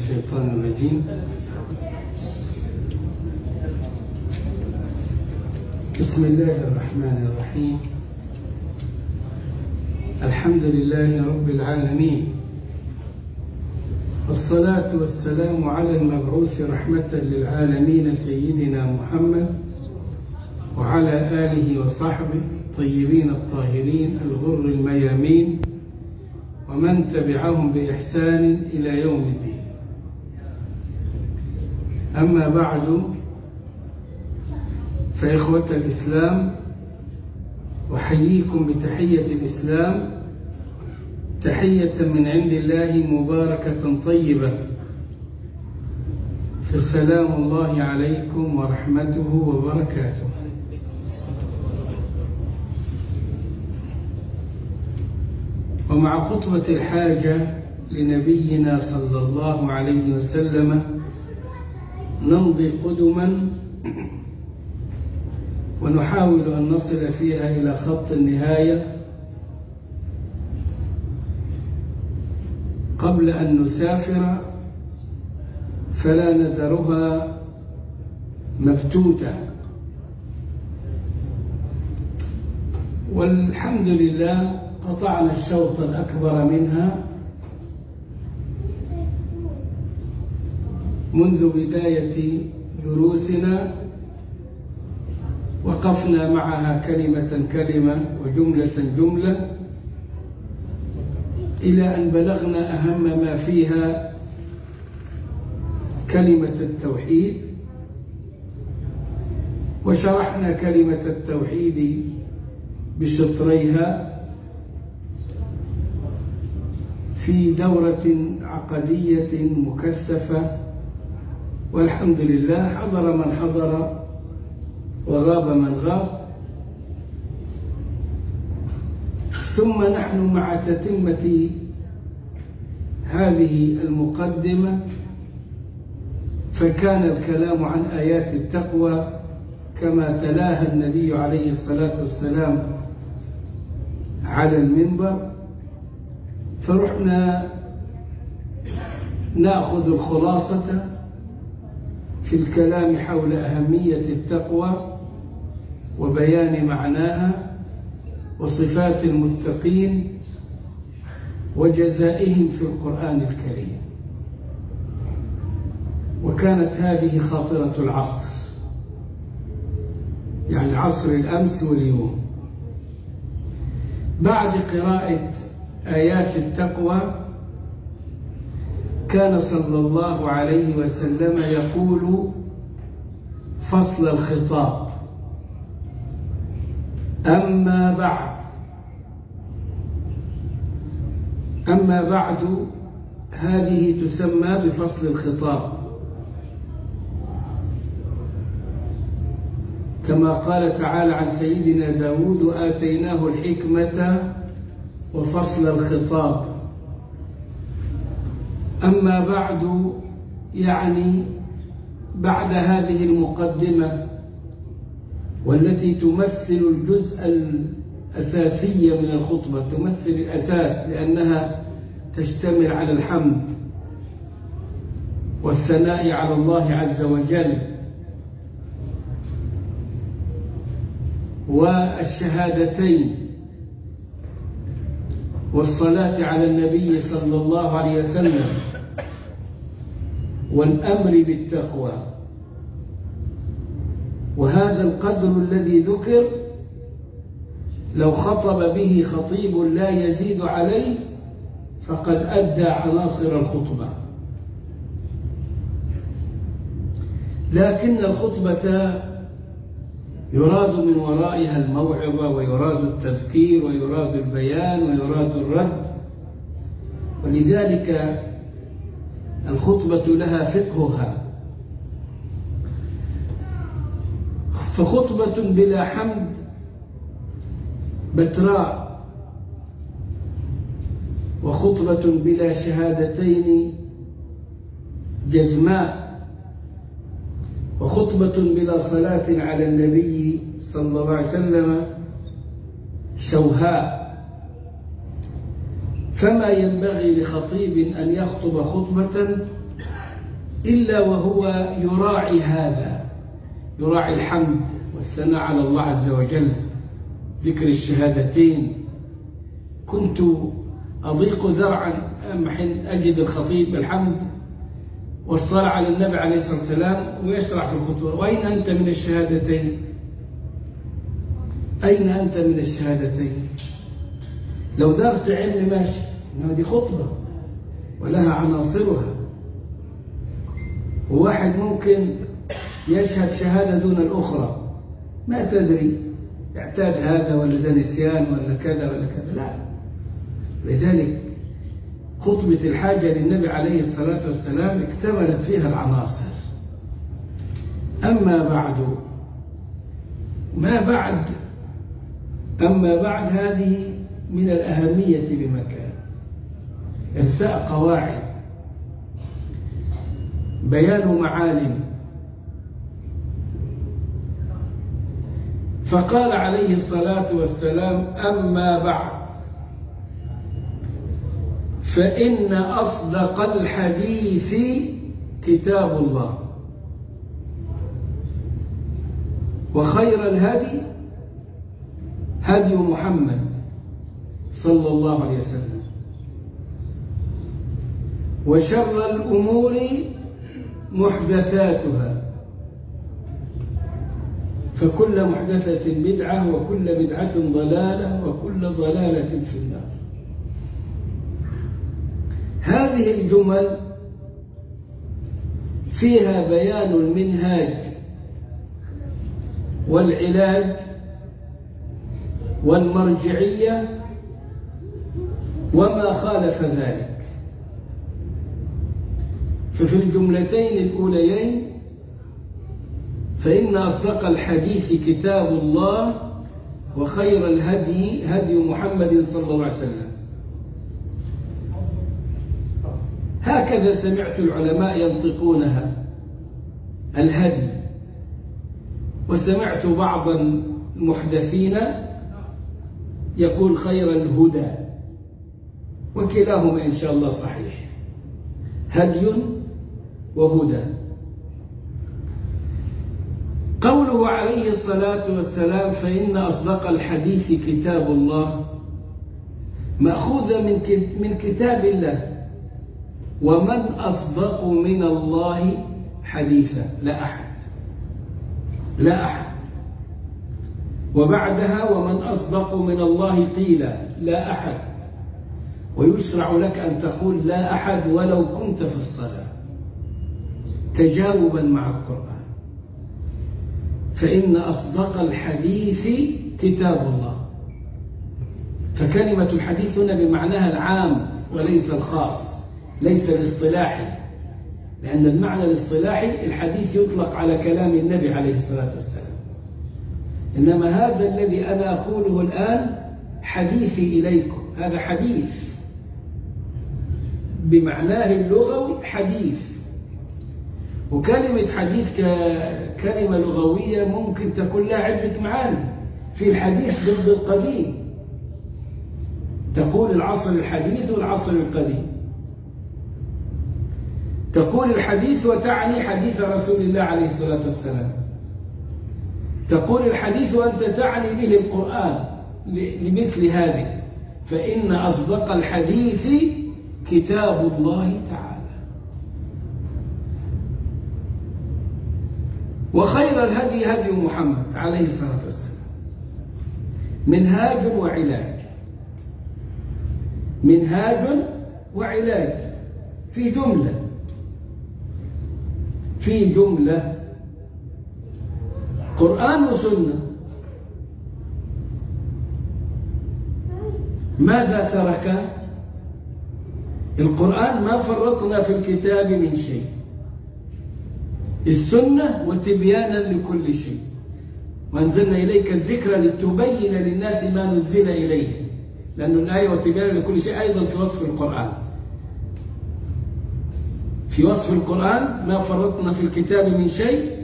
الشيطان الرجيم بسم الله الرحمن الرحيم الحمد لله رب العالمين والصلاة والسلام على المبعوث رحمة للعالمين سيدنا محمد وعلى آله وصحبه الطيبين الطاهرين الغر الميامين ومن تبعهم بإحسان إلى يوم الدين أما بعد فإخوة الإسلام أحييكم بتحية الإسلام تحية من عند الله مباركة طيبة فسلام الله عليكم ورحمته وبركاته ومع خطبة الحاجة لنبينا صلى الله عليه وسلم نمضي قدما ونحاول أن نصل فيها إلى خط النهاية قبل أن نسافر فلا نذرها مفتوتة والحمد لله قطعنا الشوط الأكبر منها منذ بداية دروسنا وقفنا معها كلمة كلمة وجملة جملة إلى أن بلغنا أهم ما فيها كلمة التوحيد وشرحنا كلمة التوحيد بشطريها في دورة عقدية مكثفة والحمد لله حضر من حضر وغاب من غاب ثم نحن مع تتمة هذه المقدمة فكان الكلام عن آيات التقوى كما تلاها النبي عليه الصلاة والسلام على المنبر فرحنا ناخذ الخلاصة في الكلام حول أهمية التقوى وبيان معناها وصفات المتقين وجزائهم في القرآن الكريم وكانت هذه خاطرة العصر يعني عصر الأمس واليوم بعد قراءة آيات التقوى كان صلى الله عليه وسلم يقول فصل الخطاب أما بعد أما بعد هذه تسمى بفصل الخطاب كما قال تعالى عن سيدنا داود آتيناه الحكمة وفصل الخطاب أما بعد يعني بعد هذه المقدمة والتي تمثل الجزء الأساسي من الخطبة تمثل الأساس لأنها تشتمل على الحمد والثناء على الله عز وجل والشهادتين والصلاة على النبي صلى الله عليه وسلم والأمر بالتقوى وهذا القدر الذي ذكر لو خطب به خطيب لا يزيد عليه فقد أدى عناصر الخطبة لكن الخطبة يراد من ورائها الموعظة ويراد التذكير ويراد البيان ويراد الرد ولذلك الخطبة لها فقهها فخطبة بلا حمد بتراء وخطبة بلا شهادتين جزماء وخطبة بلا صلاة على النبي صلى الله عليه وسلم شوهاء فما ينبغي لخطيب أن يخطب خطبة إلا وهو يراعي هذا يراعي الحمد والثناء على الله عز وجل ذكر الشهادتين كنت أضيق ذرعا حين أجد الخطيب الحمد والصلاة على النبي عليه الصلاة والسلام ويشرع في الخطوة وأين أنت من الشهادتين أين أنت من الشهادتين لو درس علم ماشي إنما دي خطبة ولها عناصرها وواحد ممكن يشهد شهادة دون الأخرى ما تدري اعتاد هذا ولا ده نسيان ولا كذا ولا كذا لا لذلك خطبة الحاجة للنبي عليه الصلاة والسلام اكتملت فيها العناصر أما بعد ما بعد أما بعد هذه من الأهمية بمكان إرساء قواعد بيان معالم فقال عليه الصلاة والسلام أما بعد فإن أصدق الحديث كتاب الله وخير الهدي هدي محمد صلى الله عليه وسلم وشر الأمور محدثاتها فكل محدثة بدعة وكل بدعة ضلالة وكل ضلالة في النار هذه الجمل فيها بيان المنهاج والعلاج والمرجعية وما خالف ذلك ففي الجملتين الأوليين فإن أصدق الحديث كتاب الله وخير الهدي هدي محمد صلى الله عليه وسلم هكذا سمعت العلماء ينطقونها الهدي وسمعت بعض المحدثين يقول خير الهدى وكلاهما إن شاء الله صحيح هدي وهدى قوله عليه الصلاة والسلام فإن أصدق الحديث كتاب الله مأخوذة من من كتاب الله ومن أصدق من الله حديثا لا أحد لا أحد وبعدها ومن أصدق من الله قيلا لا أحد ويشرع لك أن تقول لا أحد ولو كنت في الصلاة تجاوبا مع القرآن فإن أصدق الحديث كتاب الله فكلمة الحديث هنا بمعناها العام وليس الخاص ليس الاصطلاحي لأن المعنى الاصطلاحي الحديث يطلق على كلام النبي عليه الصلاة والسلام إنما هذا الذي أنا أقوله الآن حديثي إليكم هذا حديث بمعناه اللغوي حديث وكلمة حديث ككلمة لغوية ممكن تكون لها عدة معاني في الحديث ضد القديم تقول العصر الحديث والعصر القديم تقول الحديث وتعني حديث رسول الله عليه الصلاة والسلام تقول الحديث وأنت تعني به القرآن لمثل هذه فإن أصدق الحديث كتاب الله تعالى وخير الهدي هدي محمد عليه الصلاة والسلام منهاج وعلاج منهاج وعلاج في جملة في جملة قرآن وسنة ماذا ترك القرآن ما فرطنا في الكتاب من شيء السنة وتبيانا لكل شيء وأنزلنا إليك الذكر لتبين للناس ما نزل إليه لأن الآية وتبيانا لكل شيء أيضا في وصف القرآن في وصف القرآن ما فرطنا في الكتاب من شيء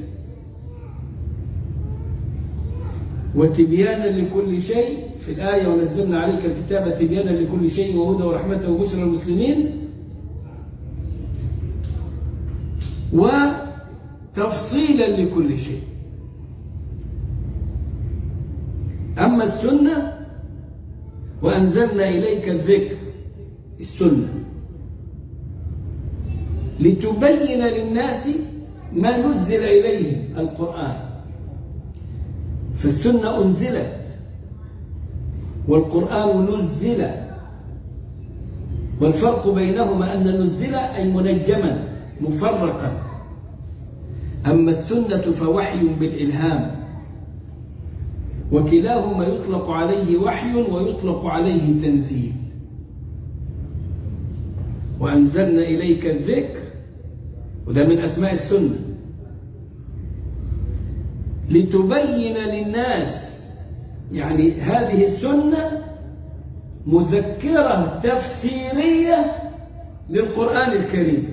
وتبيانا لكل شيء في الآية ونزلنا عليك الكتاب تبيانا لكل شيء وهدى ورحمة وبشرى المسلمين وتفصيلا لكل شيء أما السنة وأنزلنا إليك الذكر السنة لتبين للناس ما نزل إليهم القرآن فالسنة أنزلت والقرآن نزل والفرق بينهما أن نزل أي منجما مفرقا أما السنة فوحي بالإلهام وكلاهما يطلق عليه وحي ويطلق عليه تنزيل وأنزلنا إليك الذكر وده من أسماء السنة لتبين للناس يعني هذه السنة مذكرة تفسيرية للقرآن الكريم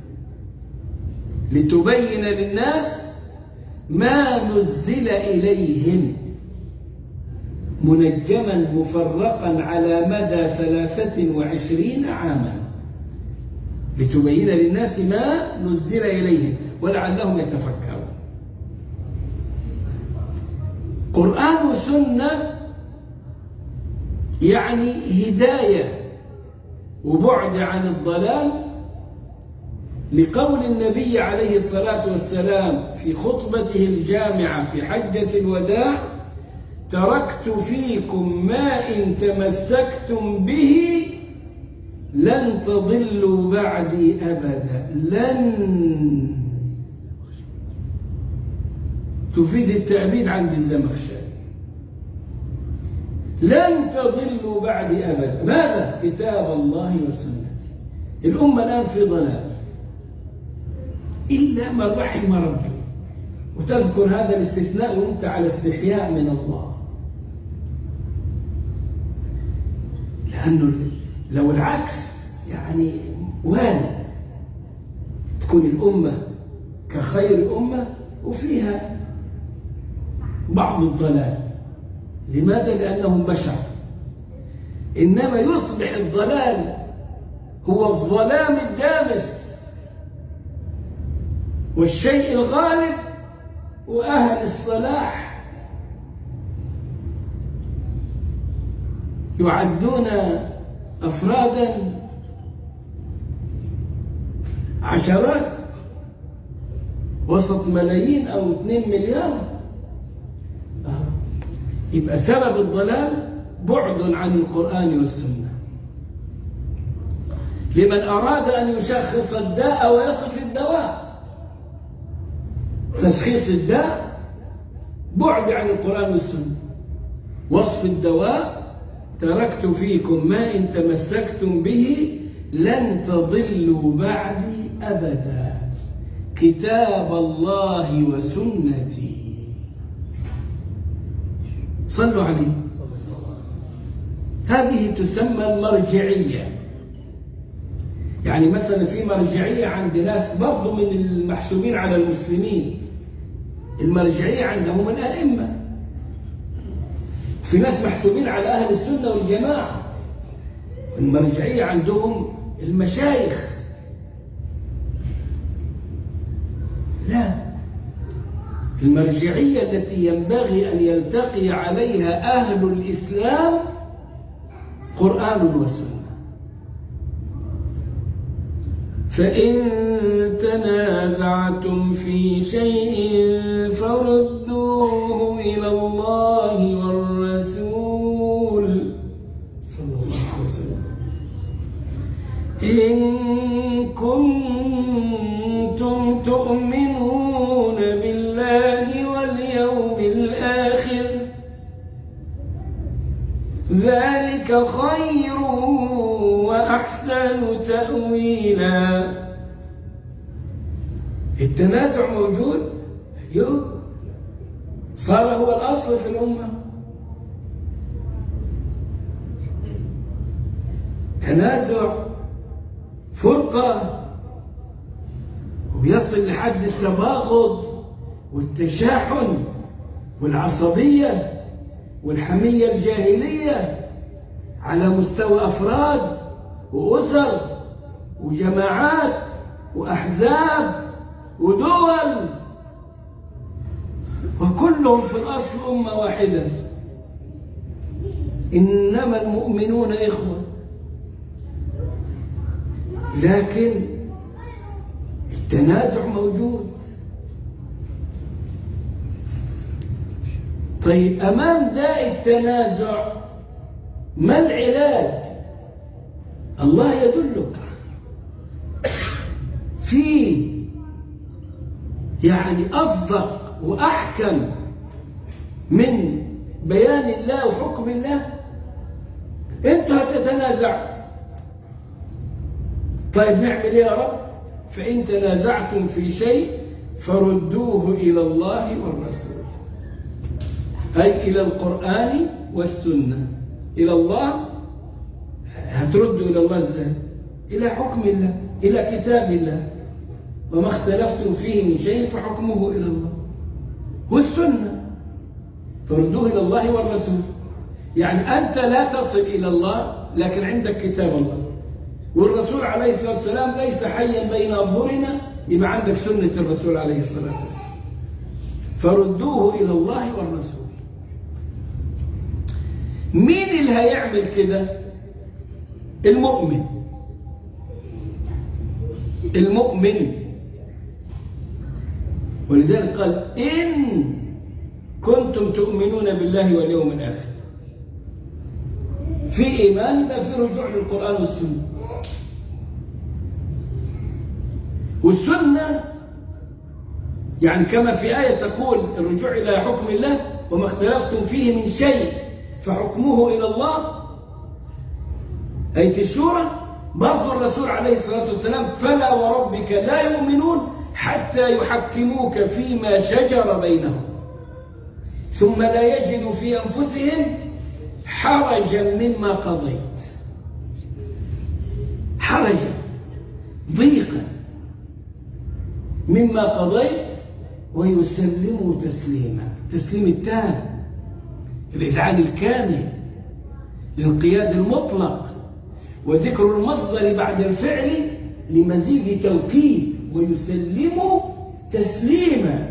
لتبين للناس ما نزل إليهم منجما مفرقا على مدى ثلاثة وعشرين عاما لتبين للناس ما نزل إليهم ولعلهم يتفكرون قرآن وسنة يعني هداية وبعد عن الضلال لقول النبي عليه الصلاة والسلام في خطبته الجامعة في حجة الوداع تركت فيكم ما إن تمسكتم به لن تضلوا بعدي أبدا لن تفيد التأبيد عند الزمخشري لن تضلوا بعدي أبدا ماذا؟ كتاب الله وسنته الأمة الآن في ضلال إلا من رحم ربي وتذكر هذا الاستثناء وانت على استحياء من الله لأنه لو العكس يعني وارد تكون الأمة كخير أمة وفيها بعض الضلال لماذا؟ لأنهم بشر إنما يصبح الضلال هو الظلام الدامس والشيء الغالب وأهل الصلاح يعدون أفرادا عشرات وسط ملايين أو اثنين مليار يبقى سبب الضلال بعد عن القرآن والسنة لمن أراد أن يشخص الداء ويصف الدواء تشخيص الداء بعد عن القرآن والسنة وصف الدواء تركت فيكم ما إن تمسكتم به لن تضلوا بعدي أبدا كتاب الله وسنتي صلوا عليه هذه تسمى المرجعية يعني مثلا في مرجعية عند ناس برضو من المحسوبين على المسلمين المرجعية عندهم الأئمة في ناس محسوبين على أهل السنة والجماعة المرجعية عندهم المشايخ لا المرجعية التي ينبغي أن يلتقي عليها أهل الإسلام قرآن وسنة فإن تنازعتم في شيء فردوه إلى الله والرسول صلى الله عليه وسلم إن كنتم تؤمنون بالله واليوم الآخر ذلك خير وأحسن تأويلا التنازع موجود يوم صار هو الأصل في الأمة تنازع فرقة وبيصل لحد التباغض والتشاحن والعصبية والحمية الجاهلية على مستوى أفراد وأسر وجماعات وأحزاب ودول وكلهم في الأصل أمة واحدة إنما المؤمنون إخوة لكن التنازع موجود طيب أمام داء التنازع ما العلاج الله يدلك في يعني أصدق وأحكم من بيان الله وحكم الله انت هتتنازع طيب نعمل ايه يا رب فإن تنازعتم في شيء فردوه إلى الله والرسول أي إلى القرآن والسنة إلى الله هتردوا إلى الله ازاي إلى حكم الله إلى كتاب الله وما اختلفتم فيه من شيء فحكمه إلى الله والسنة فردوه إلى الله والرسول يعني أنت لا تصل إلى الله لكن عندك كتاب الله والرسول عليه الصلاة والسلام ليس حيا بين أظهرنا يبقى عندك سنة الرسول عليه الصلاة والسلام فردوه إلى الله والرسول مين اللي هيعمل كده المؤمن المؤمن ولذلك قال إن كنتم تؤمنون بالله واليوم الآخر في إيمان يبقى في رجوع للقرآن والسنة والسنة يعني كما في آية تقول الرجوع إلى حكم الله وما اختلفتم فيه من شيء فحكمه إلى الله آية الشورى برضو الرسول عليه الصلاة والسلام فلا وربك لا يؤمنون حتى يحكموك فيما شجر بينهم ثم لا يجدوا في أنفسهم حرجا مما قضيت حرجا ضيقا مما قضيت ويسلموا تسليما تسليم التام الإذعان الكامل الانقياد المطلق وذكر المصدر بعد الفعل لمزيد توكيد ويسلموا تسليما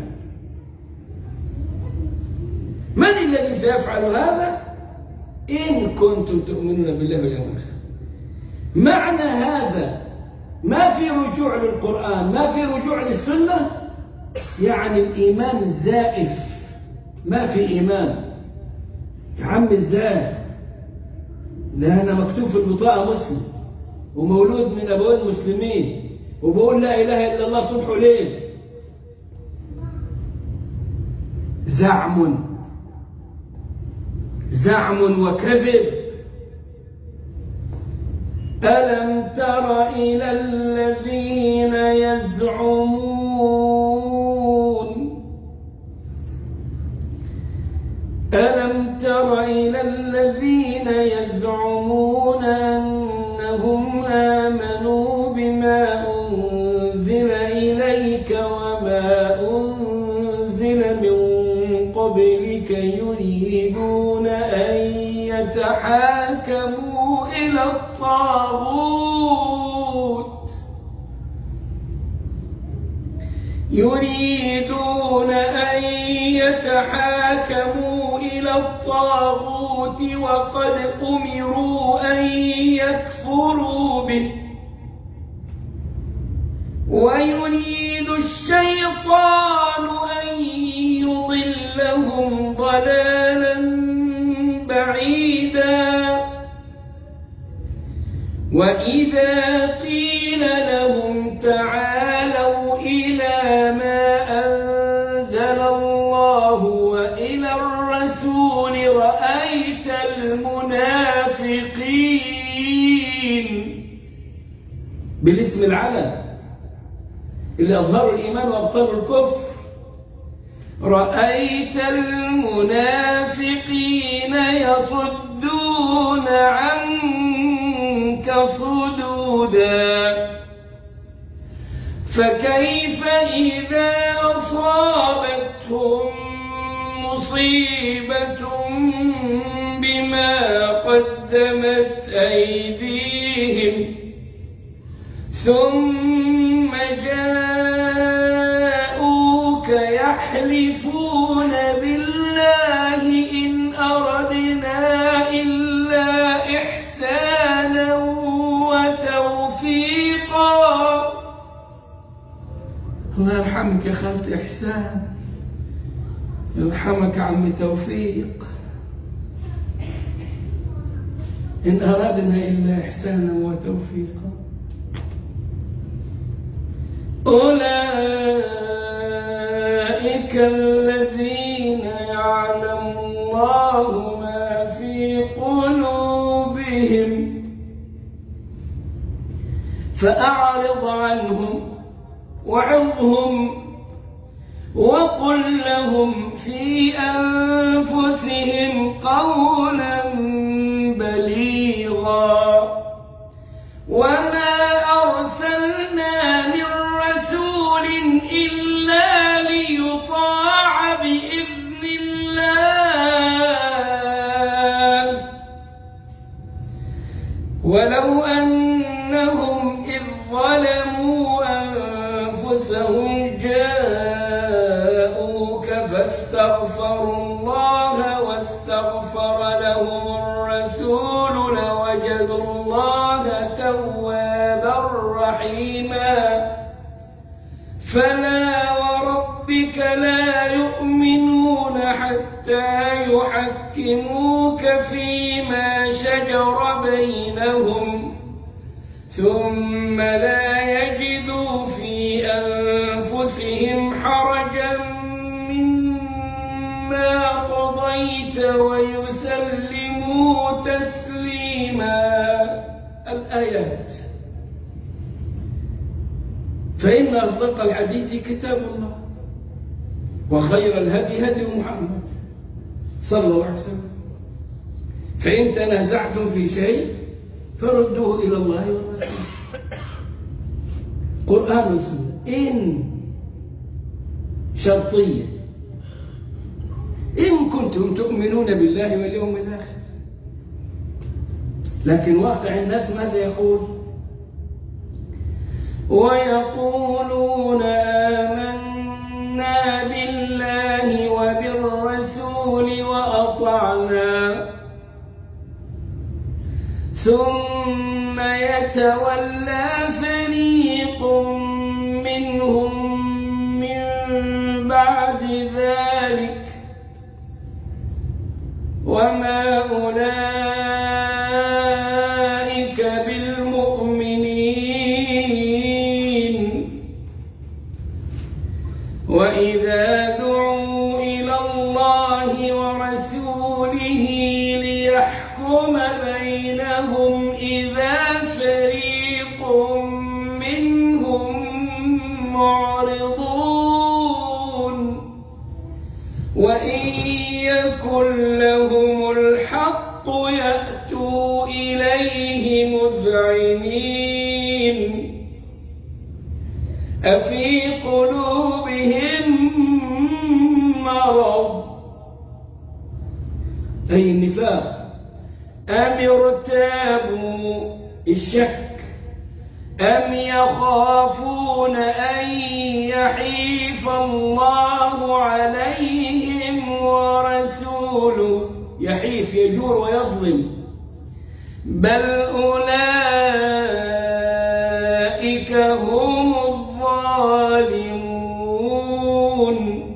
من الذي سيفعل هذا إن كنتم تؤمنون بالله واليوم الآخر معنى هذا ما في رجوع للقرآن ما في رجوع للسنة يعني الإيمان زائف ما في إيمان يا عم ازاي لا أنا مكتوب في البطاقة مسلم ومولود من أبوين مسلمين وبقول لا إله إلا الله صبح وليل زعم زعم وكذب ألم تر إلى الذين يزعمون ألم تر إلى الذين يزعمون أنهم آمنوا بما أنزل إليك وما أنزل من قبلك يريدون أن يتحاكموا إلى الطاغوت يريدون أن يتحاكموا إلى الطاغوت وقد أمروا أن يكفروا به ويريد الشيطان أن يضلهم ضلالا بعيدا وإذا قيل لهم تعالوا إلى ما أنزل الله وإلى الرسول رأيت المنافقين بالاسم العلم اللي أظهروا الإيمان وأبطلوا الكفر رأيت المنافقين يصدون عنك صدودا فكيف إذا أصابتهم مصيبة بما قدمت أيديهم ثم جاءوا ويحلفون بالله إن أردنا إلا إحسانا وتوفيقا الله يرحمك يا خالتي إحسان يرحمك عمي توفيق إن أردنا إلا إحسانا وتوفيقا أولئك الذين يعلم الله ما في قلوبهم فأعرض عنهم وعظهم وقل لهم في أنفسهم قولا بليغا وما أرسلنا من رسول إلا ليطاع بإذن الله ولو أنهم إذ ظلموا أنفسهم جاءوك فاستغفروا الله واستغفر لهم الرسول لوجدوا الله توابا رحيما فلا وربك لا يؤمنون حتى يحكموك فيما شجر بينهم ثم لا يجدوا في أنفسهم حرجا مما قضيت ويسلموا تسليما الآيات فإن أصدق الحديث كتاب الله وخير الهدي هدي محمد صلى الله عليه وسلم فإن تنازعتم في شيء فردوه إلى الله والرسول قرآن وسنة إن شرطية إن كنتم تؤمنون بالله واليوم الآخر لكن واقع الناس ماذا يقول ويقولون آمنا بالله وبالرسول وأطعنا ثم يتولى فريق منهم من بعد ذلك وما أولئك بالمؤمنين وإذا دعوا إلى الله ورسوله ليحكم بينهم إذا فريق منهم معرضون وإن يكن لهم الحق يأتوا إليه مذعنين أفي قلوبهم مرض أي النفاق أم ارتابوا الشك أم يخافون أن يحيف الله عليهم ورسوله يحيف يجور ويظلم بل أولئك هم الظالمون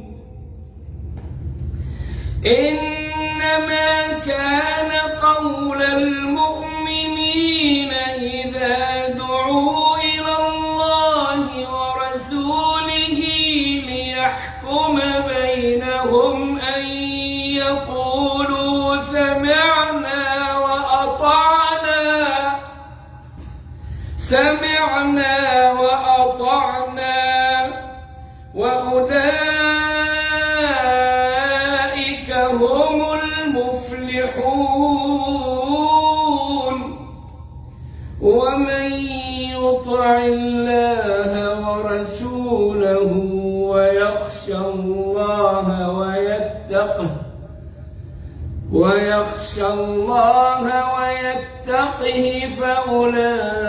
إنما كان قول المؤمنين إذا دعوا إلى الله ورسوله ليحكم بينهم أن يقولوا سمعنا وأطعنا سمعنا وأطعنا وأولئك هم المفلحون ومن يطع الله ورسوله ويخشى الله ويتقه ويخشى الله ويتقه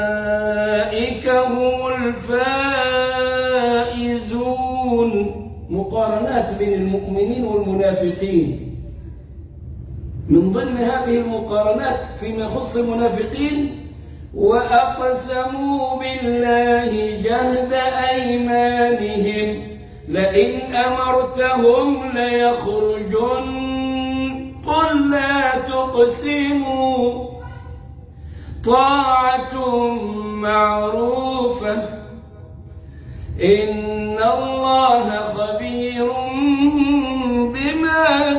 فأولئك هم الفائزون مقارنات بين المؤمنين والمنافقين من ضمن هذه المقارنات فيما يخص المنافقين وأقسموا بالله جهد أيمانهم لئن أمرتهم ليخرجن قل لا تقسموا طاعة معروفة إن الله خبير بما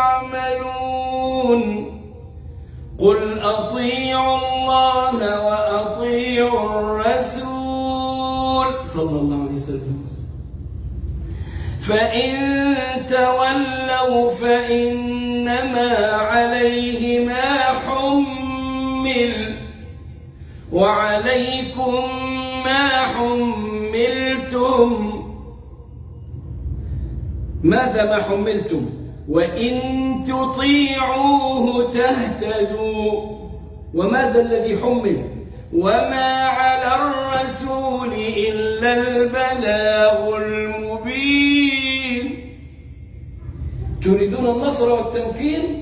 تعملون قل أطيعوا الله وأطيعوا الرسول صلى الله عليه وسلم فإن تولوا فإنما عليه ما حمل وعليكم ما حملتم ماذا ما حملتم وإن تطيعوه تهتدوا وماذا الذي حمل وما على الرسول إلا البلاغ المبين تريدون النصر والتمكين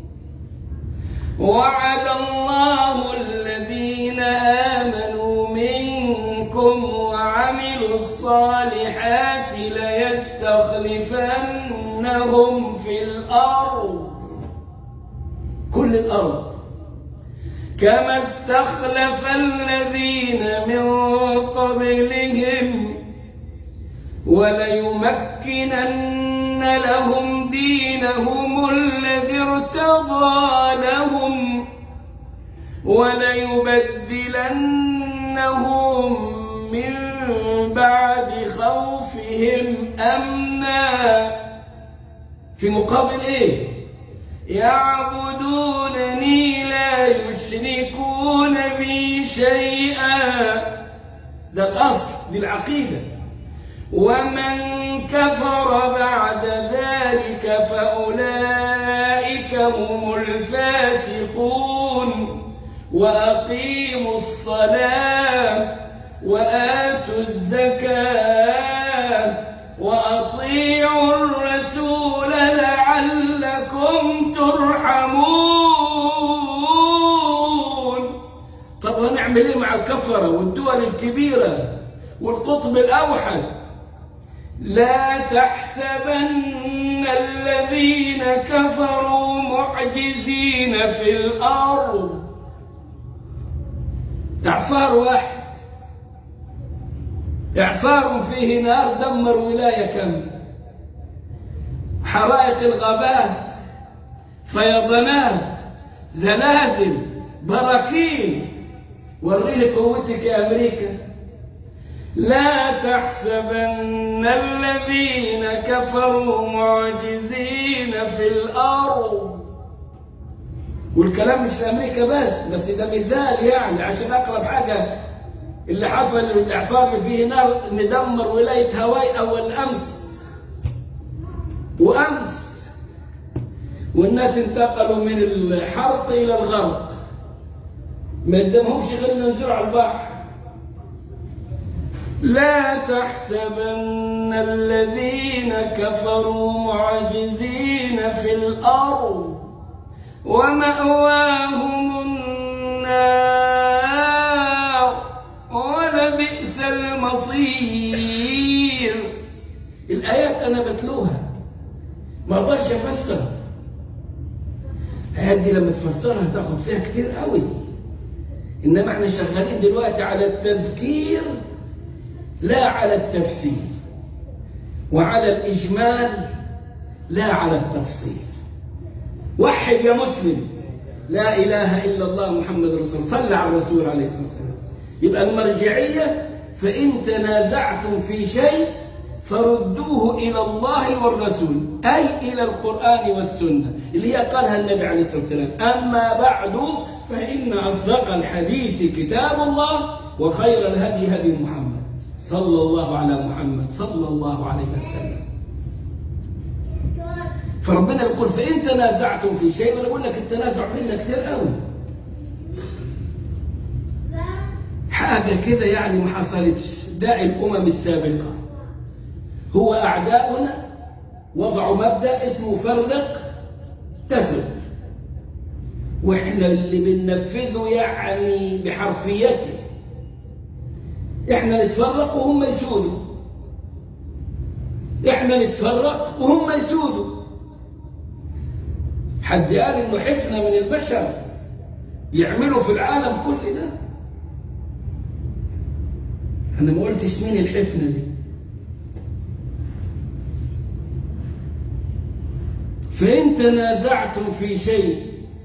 وعد الله الذين آمنوا منكم وعملوا الصالحات ليستخلفنهم في الأرض كل الأرض كما استخلف الذين من قبلهم وليمكنن لهم دينهم الذي ارتضى لهم وليبدلنهم من بعد خوفهم أمنا في مقابل إيه يعبدونني لا يشركون بي شيئا ده الأصل دي العقيدة ومن كفر بعد ذلك فأولئك هم الفاسقون وأقيموا الصلاة وآتوا الزكاة وأطيعوا الرسول لعلكم ترحمون طب هنعمل ايه مع الكفرة والدول الكبيرة والقطب الأوحد لا تحسبن الذين كفروا معجزين في الأرض إعصار واحد إعصار فيه نار دمر ولاية كاملة حرائق الغابات فيضانات زلازل براكين وريني قوتك يا أمريكا لا تحسبن الذين كفروا معجزين في الأرض والكلام مش في أمريكا بس بس ده مثال يعني عشان أقرب حاجة اللي حصل الإعصار اللي فيه نار ندمر ولاية هواي أول أمس وأمس والناس انتقلوا من الحرق إلى الغرق ما قدامهمش غير ينزلوا على البحر لا تحسبن الذين كفروا معجزين في الأرض ومأواهم النار ولبئس المصير الآيات أنا بتلوها ما اقدرش أفسر الآيات دي لما تفسرها تاخد فيها كتير قوي إنما احنا شغالين دلوقتي على التذكير لا على التفسير وعلى الإجمال لا على التفصيل وحد يا مسلم لا إله إلا الله محمد رسول الله صلى على الرسول عليه الصلاة والسلام يبقى المرجعية فإن تنازعتم في شيء فردوه إلى الله والرسول أي إلى القرآن والسنة اللي هي قالها النبي عليه الصلاة والسلام أما بعد فإن أصدق الحديث كتاب الله وخير الهدي هدي محمد صلى الله على محمد صلى الله عليه وسلم فربنا يقول فإن تنازعتم في شيء وأنا أقول لك التنازع منا كثير قوي حاجة كده يعني ما حصلتش داعي الأمم السابقة هو أعداؤنا وضعوا مبدأ اسمه فرق تفرق وإحنا اللي بننفذه يعني بحرفيته إحنا نتفرق وهم يسودوا إحنا نتفرق وهم يسودوا حد قال إنه حفنة من البشر يعملوا في العالم كل ده أنا ما قلتش مين الحفنة دي فإن تنازعتم في شيء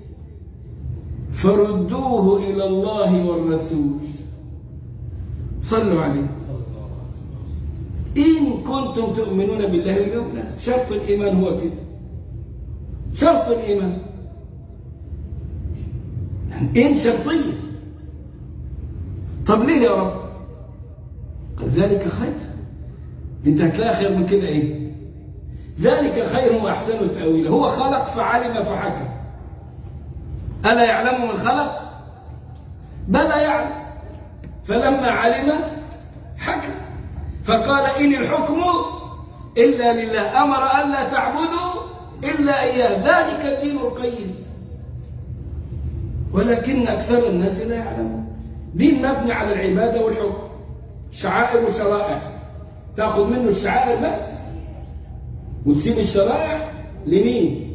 فردوه إلى الله والرسول صلوا عليه إن كنتم تؤمنون بالله واليوم الآخر شرط الإيمان هو كده شرط الإيمان إن شرطية طب ليه يا رب قال ذلك خير انت هتلاقي خير من كده ايه ذلك خير واحسن تاويلا هو خلق فعلم فحكم الا يعلم من خلق بلى يعلم فلما علم حكم فقال ان الحكم الا لله امر الا تعبدوا الا اياه ذلك الدين القيم ولكن اكثر الناس لا يعلمون دين مبني على العباده والحكم شعائر وشرائع تاخذ منه الشعائر بس وتسيب الشرائع لمين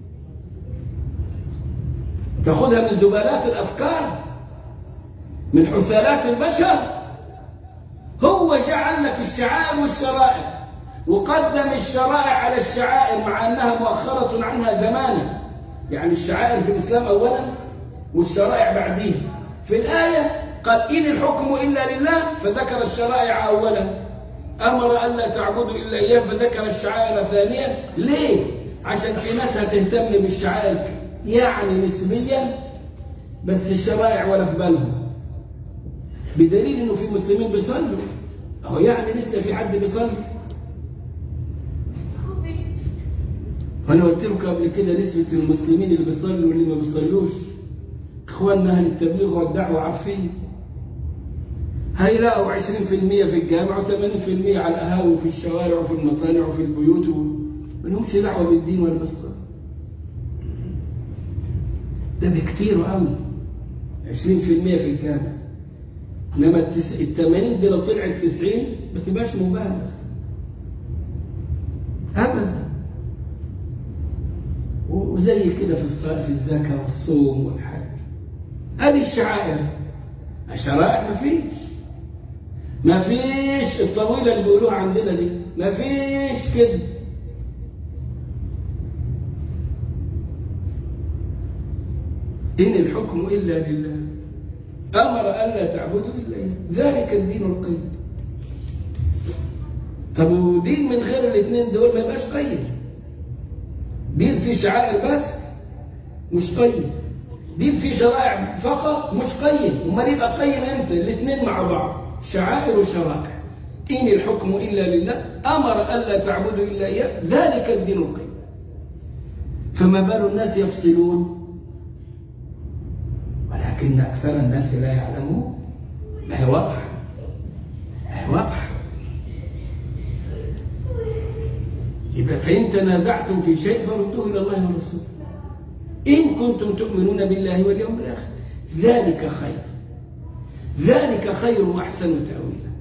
تاخذها من زبالات الافكار من حثالات البشر هو جعل لك الشعائر والشرائع وقدم الشرائع على الشعائر مع انها مؤخره عنها زمانا يعني الشعائر في الاسلام اولا والشرائع بعديها في الايه قال إن الحكم إلا لله فذكر الشرائع أولا أمر ألا تعبدوا إلا إياه فذكر الشعائر ثانيا ليه؟ عشان في ناس هتهتم بالشعائر يعني نسبيا بس الشرائع ولا في بالهم بدليل إنه في مسلمين بيصلوا أهو يعني لسه في حد بيصلي وأنا قلت لكم قبل كده نسبة المسلمين اللي بيصلوا واللي ما بيصلوش إخواننا أهل التبليغ والدعوة عارفين هيلاقوا 20% في الجامع و80% على القهاوي وفي الشوارع وفي المصانع وفي البيوت ما لهمش دعوه بالدين ولا بالصلاه. ده بكتير قوي 20% في الجامع انما ال 80 دي لو طلعت 90 ما تبقاش مبالغ ابدا وزي كده في في الزكاه والصوم والحج هذه الشعائر الشرائع ما فيش ما فيش الطويلة اللي بيقولوها عندنا دي ما فيش كده إن الحكم إلا لله أمر ألا تعبدوا إلا إياه ذلك الدين القيم طب ودين من غير الاثنين دول ما يبقاش قيم دين فيه شعائر بس مش قيم دين فيه شرائع فقط مش قيم امال يبقى قيم امتى الاثنين مع بعض شعائر وشرائع إن الحكم إلا لله أمر ألا تعبدوا إلا إياه ذلك الدين القيم فما بال الناس يفصلون ولكن أكثر الناس لا يعلمون ما هي واضحة ما هي واضحة يبقى فإن تنازعتم في شيء فردوه إلى الله والرسول إن كنتم تؤمنون بالله واليوم الآخر ذلك خير ذلك خير وأحسن تأويلا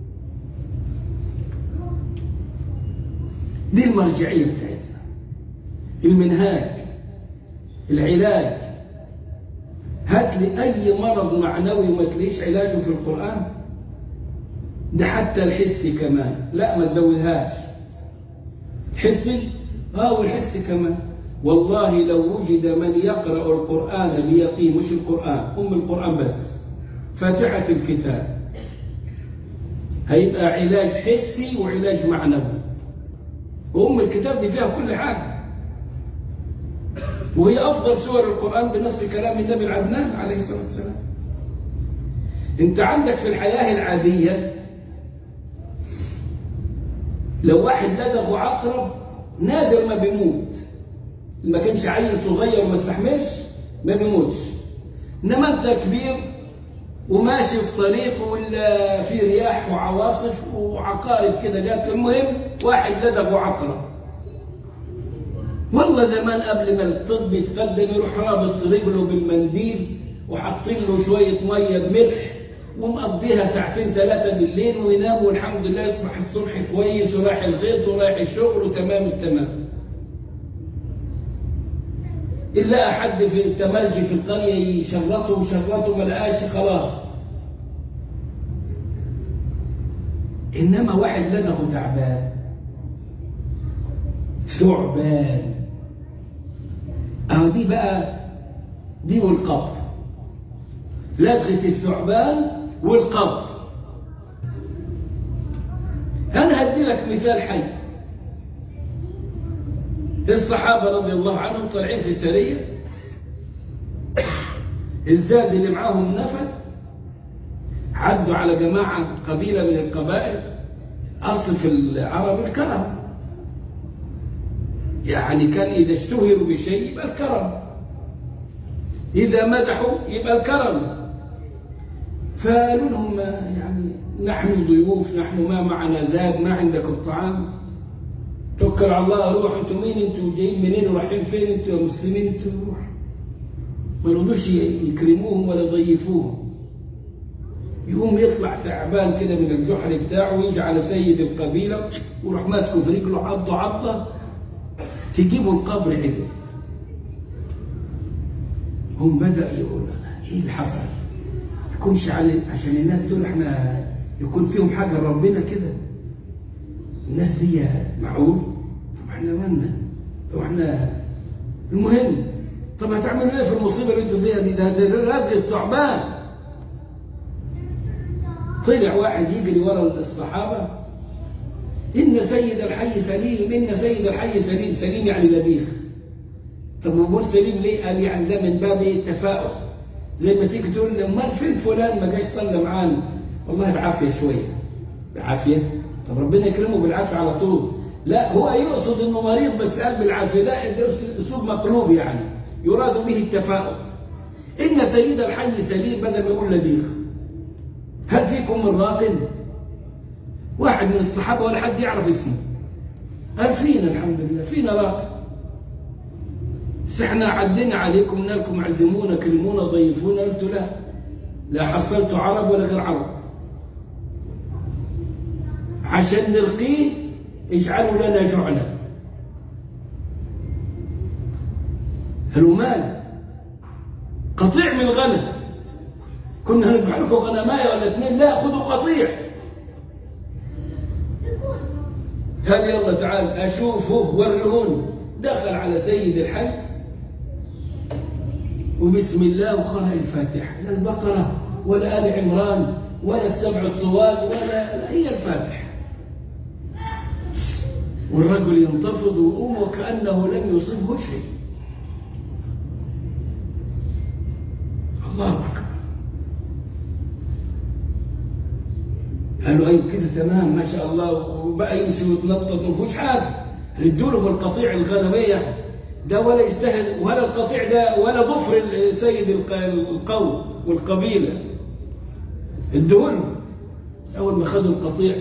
دي المرجعية بتاعتنا المنهاج العلاج هات لي أي مرض معنوي ما تلاقيش علاجه في القرآن ده حتى الحسي كمان لا ما تزودهاش حسي اه والحسي كمان والله لو وجد من يقرأ القرآن بيقين مش القرآن أم القرآن بس فاتحة الكتاب هيبقى علاج حسي وعلاج معنوي وأم الكتاب دي فيها كل حاجة وهي أفضل سور القرآن بنص كلام النبي العدنان عليه الصلاة والسلام أنت عندك في الحياة العادية لو واحد لدغه عقرب نادر ما بيموت ما كانش عيل صغير وما استحملش ما بيموتش انما انت كبير وماشي في طريق ولا في رياح وعواصف وعقارب كده جات المهم واحد لدغه عقرب والله زمان قبل ما الطب يتقدم يروح رابط رجله بالمنديل وحاطين له شوية مية بملح ومقضيها ساعتين ثلاثة بالليل وينام والحمد لله يصبح الصبح كويس ورايح الغيط ورايح الشغل وتمام التمام إلا حد في التمرجي في القرية يشرطه وشرطه ما لقاش خلاص إنما واحد لدغه تعبان ثعبان أهو دي بقى دي والقبر لدغة الثعبان والقبر أنا هدي لك مثال حي الصحابة رضي الله عنهم طالعين في سرية الزاد اللي معاهم نفد عدوا على جماعة قبيلة من القبائل أصل في العرب الكرم يعني كان إذا اشتهروا بشيء يبقى الكرم إذا مدحوا يبقى الكرم فقالوا لهم يعني نحن ضيوف نحن ما معنا زاد ما عندكم طعام توكل على الله روح انتوا مين انتوا جايين منين ورايحين فين انتوا يا مسلمين انتوا روح ما رضوش يكرموهم ولا يضيفوهم يقوم يطلع تعبان كده من الجحر بتاعه ويجي على سيد القبيله ويروح ماسكه في رجله عضه عضه تجيبوا القبر عدل هم بدأ يقول ايه اللي حصل يكونش علي عشان الناس دول احنا يكون فيهم حاجة ربنا كده الناس دي معقول طب احنا مالنا طب احنا المهم طب هتعملوا ايه في المصيبة اللي انتوا فيها دي ده ده رد الثعبان طلع واحد يجري ورا الصحابة إن سيد الحي سليم إن سيد الحي سليم سليم يعني لبيخ طب وبقول سليم ليه قال يعني ده من باب ايه التفاؤل زي ما تيجي تقول لي امال فين فلان ما جاش صلى معانا والله بعافيه شويه بعافيه طب ربنا يكرمه بالعافيه على طول لا هو يقصد انه مريض بس قال بالعافيه لا ده اسلوب مقلوب يعني يراد به التفاؤل ان سيد الحي سليم بدل ما يقول لبيخ هل فيكم من راق واحد من الصحابه ولا حد يعرف اسمه قال فينا الحمد لله فينا راق بس احنا عدينا عليكم انكم عزمونا كلمونا ضيفونا قلت لا لا حصلت عرب ولا غير عرب عشان نلقيه اجعلوا لنا جعلا قالوا مال قطيع من الغنم كنا هنذبح لكم غنمايه ولا اثنين لا خذوا قطيع قال يلا تعال اشوفه ورهوني دخل على سيد الحي وبسم الله وقرأ الفاتحة لا البقرة ولا آل عمران ولا السبع الطوال ولا هي الفاتحة والرجل ينتفض ويقوم وكأنه لم يصبه شيء الله أكبر قالوا أي كده تمام ما شاء الله وبقى يمشي ويتنطط ما فيهوش حاجة ادوا له بالقطيع الغنمية ده ولا يستاهل ولا القطيع ده ولا ظفر سيد القوم والقبيلة ادوه أول ما خدوا القطيع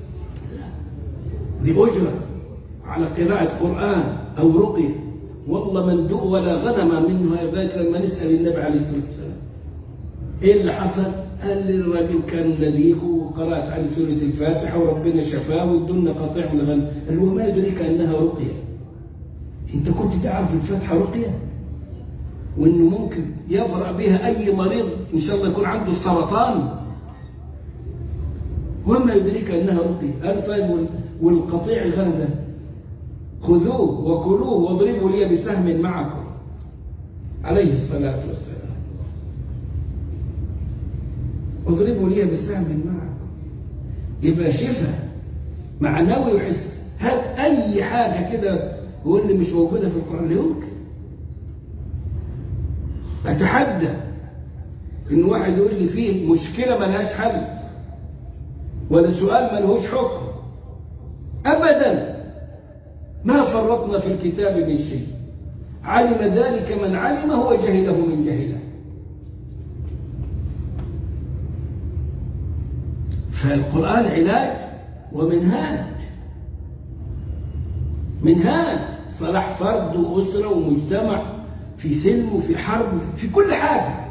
دي أجرة على قراءة قرآن أو رقية والله من دؤ ولا غنم منه ذلك لما نسأل النبي عليه الصلاة والسلام إيه اللي حصل؟ قال لي الراجل كان لديك وقرأت عليه سورة الفاتحة وربنا شفاه وادونا قطيع من الغنم قال له ما يدريك أنها رقية انت كنت تعرف الفاتحة رقية وانه ممكن يبرأ بها اي مريض ان شاء الله يكون عنده سرطان وما يدريك انها رقية قال طيب والقطيع الغنم ده خذوه وكلوه واضربوا لي بسهم معكم عليه الصلاة والسلام اضربوا لي بسهم معكم يبقى شفاء معنوي وحس هات اي حاجة كده هو اللي مش موجودة في القرآن يمكن أتحدى إن واحد يقول لي فيه مشكلة ملهاش حل ولا سؤال ملهوش حكم أبدا ما فرطنا في الكتاب من شيء علم ذلك من علمه وجهله من جهله فالقرآن علاج ومنهاج منهاج صلاح فرد وأسرة ومجتمع في سلم وفي حرب في كل حاجة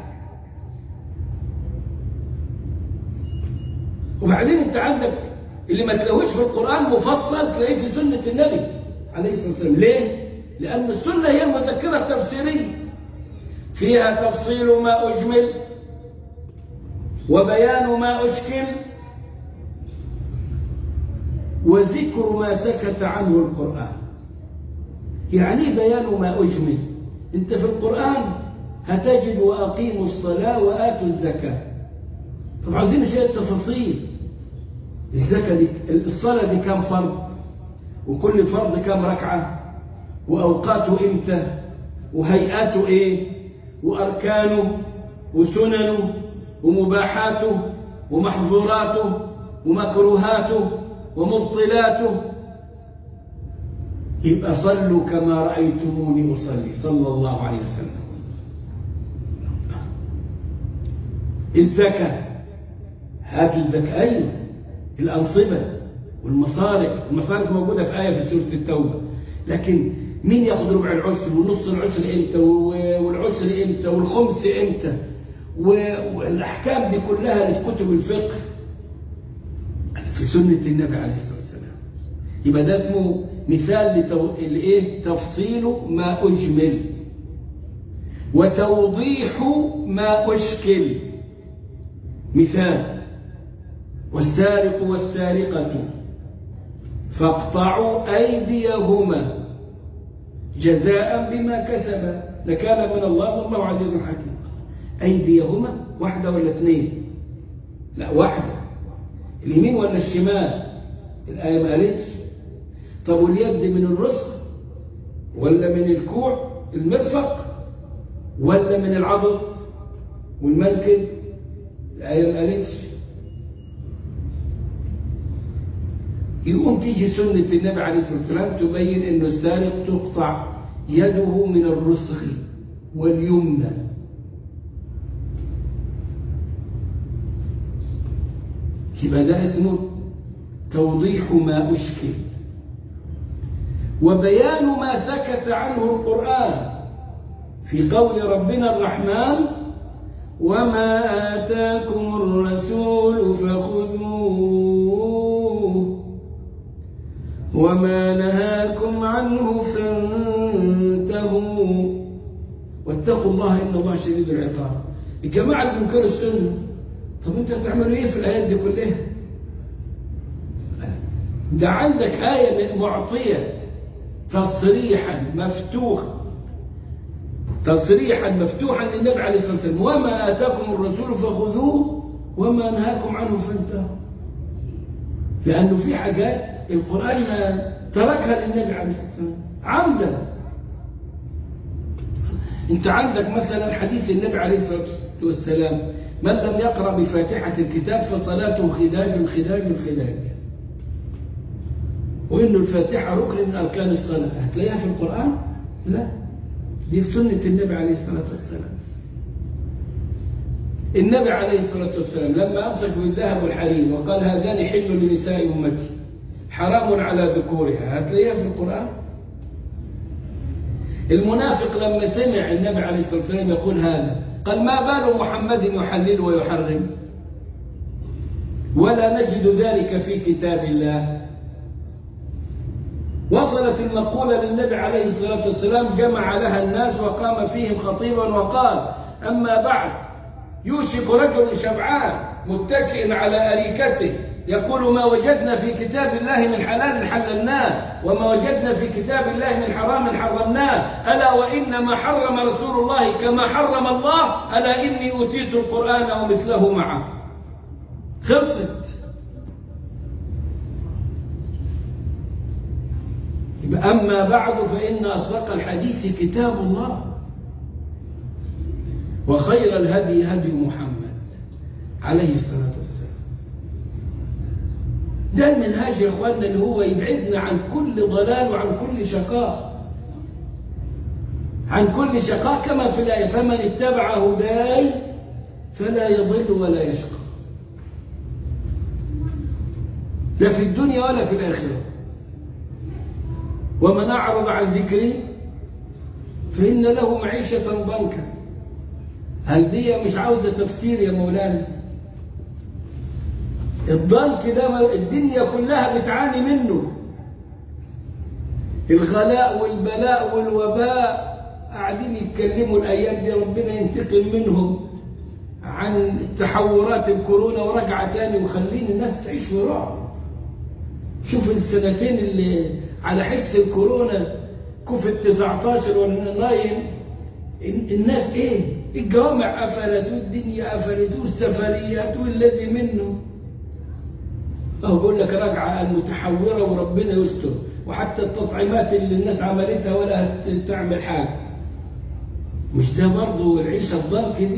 وبعدين انت عندك اللي ما تلاقوش في القرآن مفصل تلاقيه في سنة النبي عليه الصلاة والسلام ليه؟ لأن السنة هي المذكرة التفسيرية فيها تفصيل ما أجمل وبيان ما أشكل وذكر ما سكت عنه القرآن يعني بيان ما أجمل أنت في القرآن هتجد وأقيموا الصلاة وآتوا الزكاة طب عايزين شيء التفاصيل الزكاة دي الصلاة دي كام فرض وكل فرض كام ركعة وأوقاته إمتى وهيئاته إيه وأركانه وسننه ومباحاته ومحظوراته ومكروهاته ومبطلاته يبقى صلوا كما رأيتموني أصلي صلى الله عليه وسلم الزكاة هاتوا الزكاة أيوة الأنصبة والمصارف المصارف موجودة في آية في سورة التوبة لكن مين ياخد ربع العشر ونص العشر امتى والعشر امتى والخمس امتى والاحكام دي كلها في كتب الفقه في سنة النبي عليه الصلاة والسلام يبقى ده اسمه مثال لتو... الايه تفصيل ما اجمل وتوضيح ما اشكل مثال والسارق والسارقة فاقطعوا أيديهما جزاء بما كسبا لكان من الله والله عزيز حكيم أيديهما واحدة ولا اثنين لا واحدة اليمين ولا الشمال الآية ما قالتش طب واليد من الرزق ولا من الكوع المرفق ولا من العضد والمنكب الآية ما قالتش يقوم تيجي سنة النبي عليه الصلاة والسلام تبين أن السارق تقطع يده من الرسخ واليمنى يبقى ده اسمه توضيح ما أشكل وبيان ما سكت عنه القرآن في قول ربنا الرحمن وما آتاكم الرسول فخذوه وما نهاكم عنه فانتهوا واتقوا الله إن الله شديد العقاب الجماعة اللي بينكروا السنة طب انت بتعملوا ايه في الآيات دي كلها ده عندك آية معطية تصريحا مفتوحا تصريحا مفتوحا للنبي عليه الصلاة والسلام وما آتاكم الرسول فخذوه وما نهاكم عنه فانتهوا لأنه في حاجات القرآن ما تركها للنبي عليه الصلاة والسلام عمدا انت عندك مثلا حديث النبي عليه الصلاة والسلام من لم يقرأ بفاتحة الكتاب فصلاته خداج خداج خداج وإنه الفاتحة ركن من أركان الصلاة هتلاقيها في القرآن؟ لا دي في سنة النبي عليه الصلاة والسلام النبي عليه الصلاة والسلام لما أمسك بالذهب والحرير وقال هذان حل لنساء أمتي حرام على ذكورها هتلاقيها في القرآن المنافق لما سمع النبي عليه الصلاة والسلام يقول هذا قال ما بال محمد يحلل ويحرم ولا نجد ذلك في كتاب الله وصلت المقولة للنبي عليه الصلاة والسلام جمع لها الناس وقام فيهم خطيبا وقال أما بعد يوشك رجل شبعان متكئ على أريكته يقول ما وجدنا في كتاب الله من حلال حللناه وما وجدنا في كتاب الله من حرام حرمناه ألا وإنما حرم رسول الله كما حرم الله ألا إني أوتيت القرآن ومثله معه خلصت أما بعد فإن أصدق الحديث كتاب الله وخير الهدي هدي محمد عليه الصلاة والسلام ده المنهاج يا اخواننا اللي هو يبعدنا عن كل ضلال وعن كل شقاء عن كل شقاء كما في الآية فمن اتبع هداي فلا يضل ولا يشقى لا في الدنيا ولا في الآخرة ومن أعرض عن ذكري فإن له معيشة ضنكا هل دي مش عاوزة تفسير يا مولانا الضنك ده الدنيا كلها بتعاني منه الغلاء والبلاء والوباء قاعدين يتكلموا الأيام دي ربنا ينتقم منهم عن تحورات الكورونا ورجع تاني وخلين الناس تعيش في رعب شوف السنتين اللي على حس الكورونا كوفيد 19 والناين الناس ايه الجوامع قفلت والدنيا قفلت والسفريات والذي منه اهو بقول لك راجعه المتحوره وربنا يستر وحتى التطعيمات اللي الناس عملتها ولا تعمل حاجه مش ده برضه العيشه الضنك دي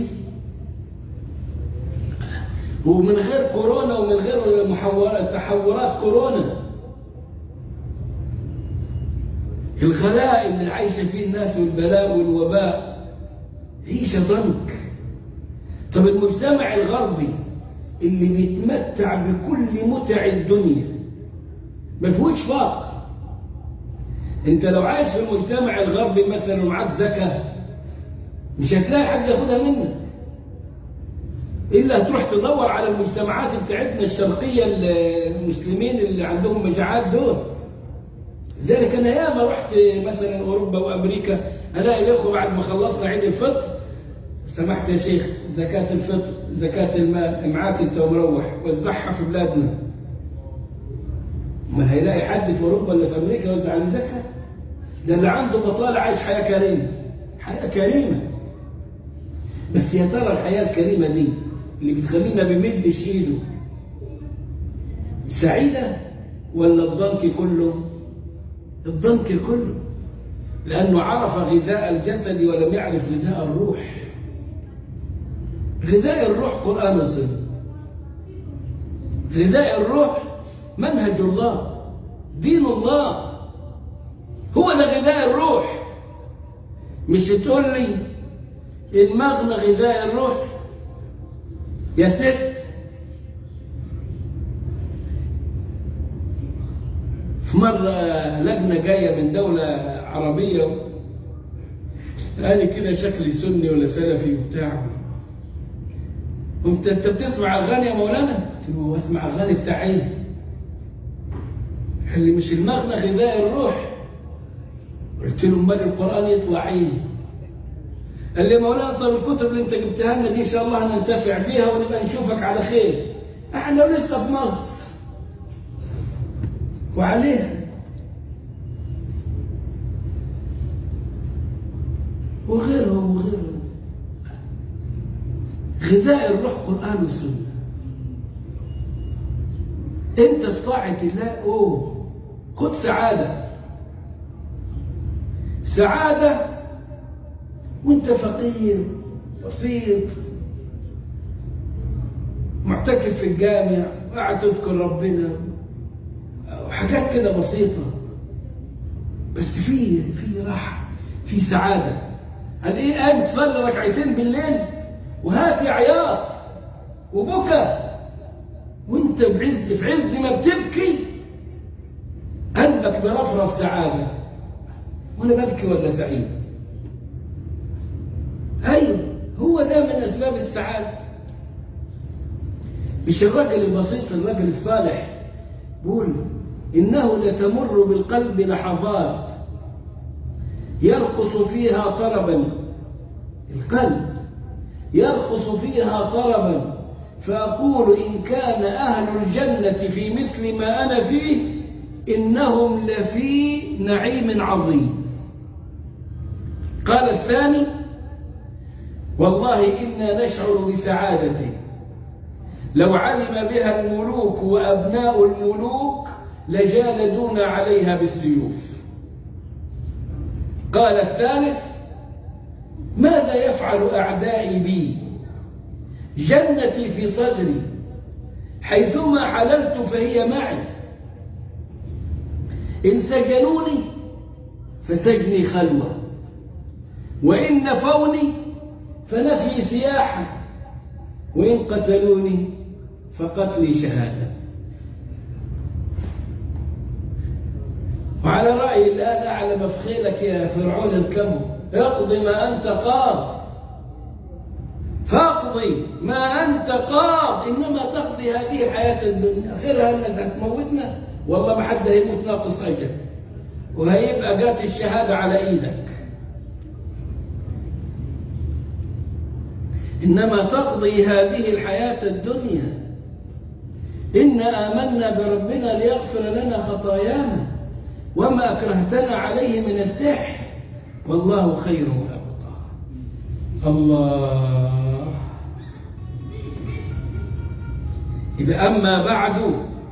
ومن غير كورونا ومن غير محورات تحورات كورونا الغلاء اللي عايشه فيه الناس والبلاء والوباء عيشه ضنك طب المجتمع الغربي اللي بيتمتع بكل متع الدنيا ما فيهوش فقر انت لو عايش في المجتمع الغربي مثلا ومعاك زكاه مش هتلاقي حد ياخدها منك إلا هتروح تدور على المجتمعات بتاعتنا الشرقية المسلمين اللي عندهم مجاعات دول لذلك أنا ياما رحت مثلا أوروبا وأمريكا ألاقي الأخوة بعد ما خلصنا عيد الفطر سمحت يا شيخ زكاة الفطر زكاة المال معاك أنت ومروح وزعها في بلادنا ما هيلاقي حد في أوروبا ولا في أمريكا يوزع عليه زكاة ده اللي عنده بطالة عايش حياة كريمة حياة كريمة بس يا ترى الحياة الكريمة دي اللي بتخلينا بمدش ايده سعيدة ولا الضنك كله الضنك كله لأنه عرف غذاء الجسد ولم يعرف غذاء الروح غذاء الروح قرآن وسنة غذاء الروح منهج الله دين الله هو ده غذاء الروح مش تقول لي المغنى غذاء الروح يا ست في مرة لجنة جاية من دولة عربية قال كده شكلي سني ولا سلفي وبتاع قمت انت بتسمع اغاني يا مولانا؟ قلت له اسمع اغاني بتاع ايه؟ قال لي مش المغنى غذاء الروح قلت له امال القران يطلع ايه؟ قال لي مولانا طب الكتب اللي انت جبتها لنا دي ان شاء الله هننتفع بيها ونبقى نشوفك على خير احنا لسه في مصر وعليها وغيرهم وغيرهم غذاء الروح قرآن وسنة انت في طاعة الله اوه خد سعادة سعادة وانت فقير بسيط معتكف في الجامع وقاعد تذكر ربنا وحاجات كده بسيطة بس في في راحة في سعادة قال ايه قام تصلي ركعتين بالليل وهاتي عياط وبكى وانت بعز في عز ما بتبكي قلبك برفرف سعادة وانا ببكي ولا سعيد ايوه هو ده من اسباب السعادة مش الرجل البسيط الرجل الصالح بيقول إنه لتمر بالقلب لحظات يرقص فيها طربا القلب يرقص فيها طربا فأقول إن كان أهل الجنة في مثل ما أنا فيه إنهم لفي نعيم عظيم قال الثاني والله إنا نشعر بسعادة لو علم بها الملوك وأبناء الملوك لجالدونا عليها بالسيوف قال الثالث ماذا يفعل أعدائي بي جنتي في صدري حيثما حللت فهي معي إن سجنوني فسجني خلوة وإن نفوني فنفي سياحة وإن قتلوني فقتلي شهادة وعلى على رأي الآن أعلم في خيلك يا فرعون الكم اقضي ما أنت قاض فاقضي ما أنت قاض إنما تقضي هذه الحياة الدنيا آخرها أنك هتموتنا والله ما حد هيموت ناقص أجل وهيبقى جات الشهادة على إيدك إنما تقضي هذه الحياة الدنيا إنا آمنا بربنا ليغفر لنا خطايانا وما أكرهتنا عليه من السحر والله خير وأبقى الله إذا أما بعد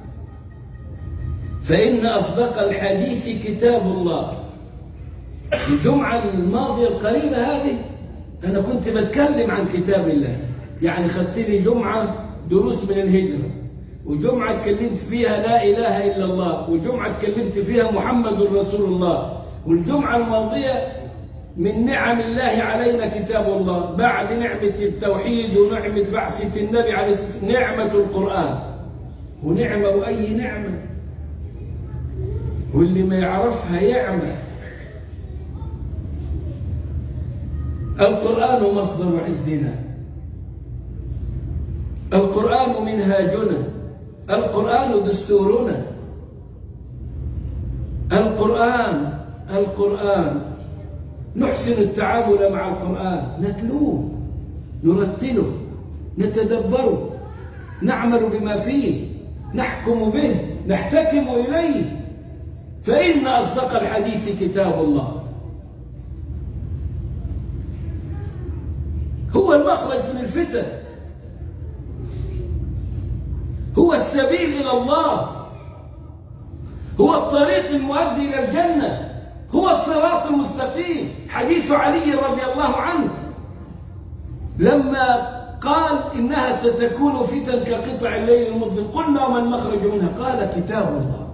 فإن أصدق الحديث كتاب الله الجمعة الماضية القريبة هذه أنا كنت بتكلم عن كتاب الله يعني خدت لي جمعة دروس من الهجرة وجمعة اتكلمت فيها لا إله إلا الله وجمعة اتكلمت فيها محمد رسول الله والجمعة الماضية من نعم الله علينا كتاب الله بعد نعمة التوحيد ونعمة بعثة النبي عليه نعمة القرآن ونعمة وأي نعمة واللي ما يعرفها يعمل القرآن مصدر عزنا القرآن منهاجنا القرآن دستورنا القرآن القرآن نحسن التعامل مع القرآن نتلوه نرتله نتدبره نعمل بما فيه نحكم به نحتكم إليه فإن أصدق الحديث كتاب الله هو المخرج من الفتن هو السبيل إلى الله هو الطريق المؤدي إلى الجنة هو الصراط المستقيم حديث علي رضي الله عنه لما قال إنها ستكون فتن كقطع الليل المظلم قلنا وما المخرج منها قال كتاب الله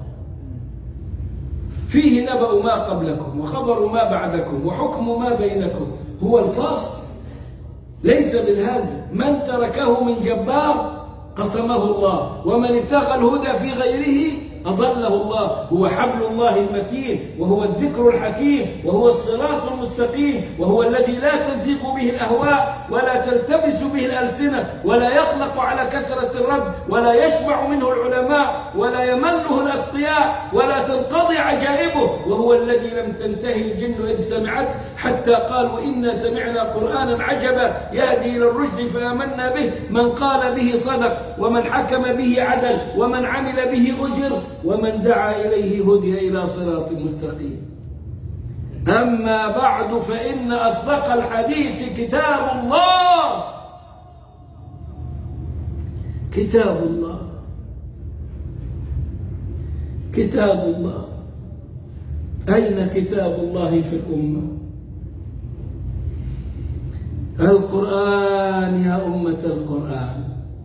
فيه نبأ ما قبلكم وخبر ما بعدكم وحكم ما بينكم هو الفاصل ليس بالهزل من تركه من جبار قسمه الله ومن ابتغى الهدى في غيره أضله الله هو حبل الله المتين وهو الذكر الحكيم وهو الصراط المستقيم وهو الذي لا تزيغ به الأهواء ولا تلتبس به الألسنة ولا يخلق على كثرة الرد ولا يشبع منه العلماء ولا يمله الأتقياء ولا تنقضي عجائبه وهو الذي لم تنتهي الجن إذ سمعته حتى قالوا إنا سمعنا قرآنا عجبا يهدي إلى الرشد فآمنا به من قال به صدق ومن حكم به عدل ومن عمل به أجر ومن دعا إليه هدي إلى صراط مستقيم أما بعد فإن أصدق الحديث كتاب الله كتاب الله كتاب الله أين كتاب الله في الأمة القرآن يا أمة القرآن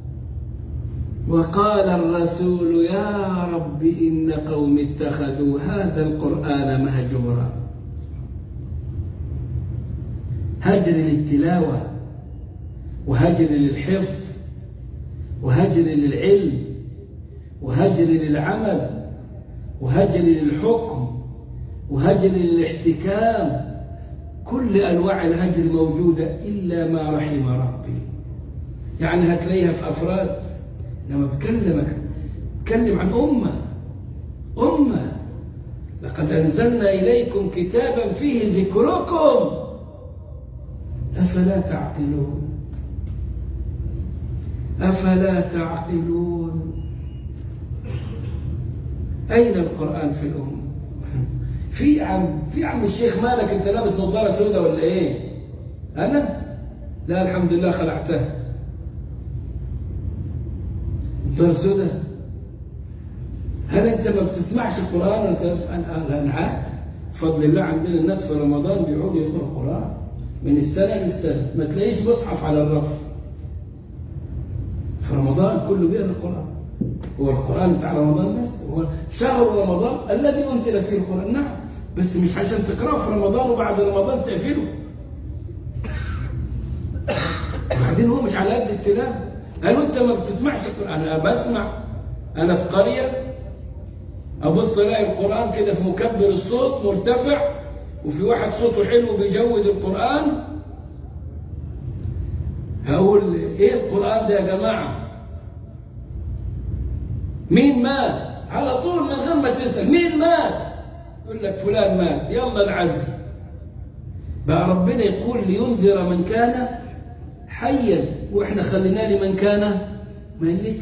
وقال الرسول يا رب إن قوم اتخذوا هذا القرآن مهجورا هجر للتلاوة وهجر للحفظ وهجر للعلم وهجر للعمل وهجر للحكم وهجر للاحتكام كل أنواع الهجر موجودة إلا ما رحم ربي يعني هتلاقيها في أفراد لما بكلمك بتكلم عن أمة أمة لقد أنزلنا إليكم كتابا فيه ذكركم أفلا تعقلون أفلا تعقلون أين القرآن في الأمة في عم في عم الشيخ مالك أنت لابس نظارة سوداء ولا إيه أنا لا الحمد لله خلعتها نظارة سوداء هل أنت ما بتسمعش القرآن ولا تسمع أنا عارف بفضل الله عندنا الناس في رمضان بيقعدوا يقرأوا القرآن من السنة للسنة ما تلاقيش مصحف على الرف في رمضان كله بيقرأ القرآن هو القرآن بتاع رمضان بس هو شهر رمضان الذي أنزل فيه القرآن نعم بس مش عشان تقرأه في رمضان وبعد رمضان تقفله وبعدين هو مش على قد التلاوة قالوا أنت ما بتسمعش القرآن أنا بسمع أنا في قرية ابص الاقي القران كده في مكبر الصوت مرتفع وفي واحد صوته حلو بيجود القران هقول ايه القران ده يا جماعه مين مات على طول من غير ما تسال مين مات يقول لك فلان مات يلا العزم بقى ربنا يقول لينذر من كان حيا واحنا خلينا لمن كان ميتا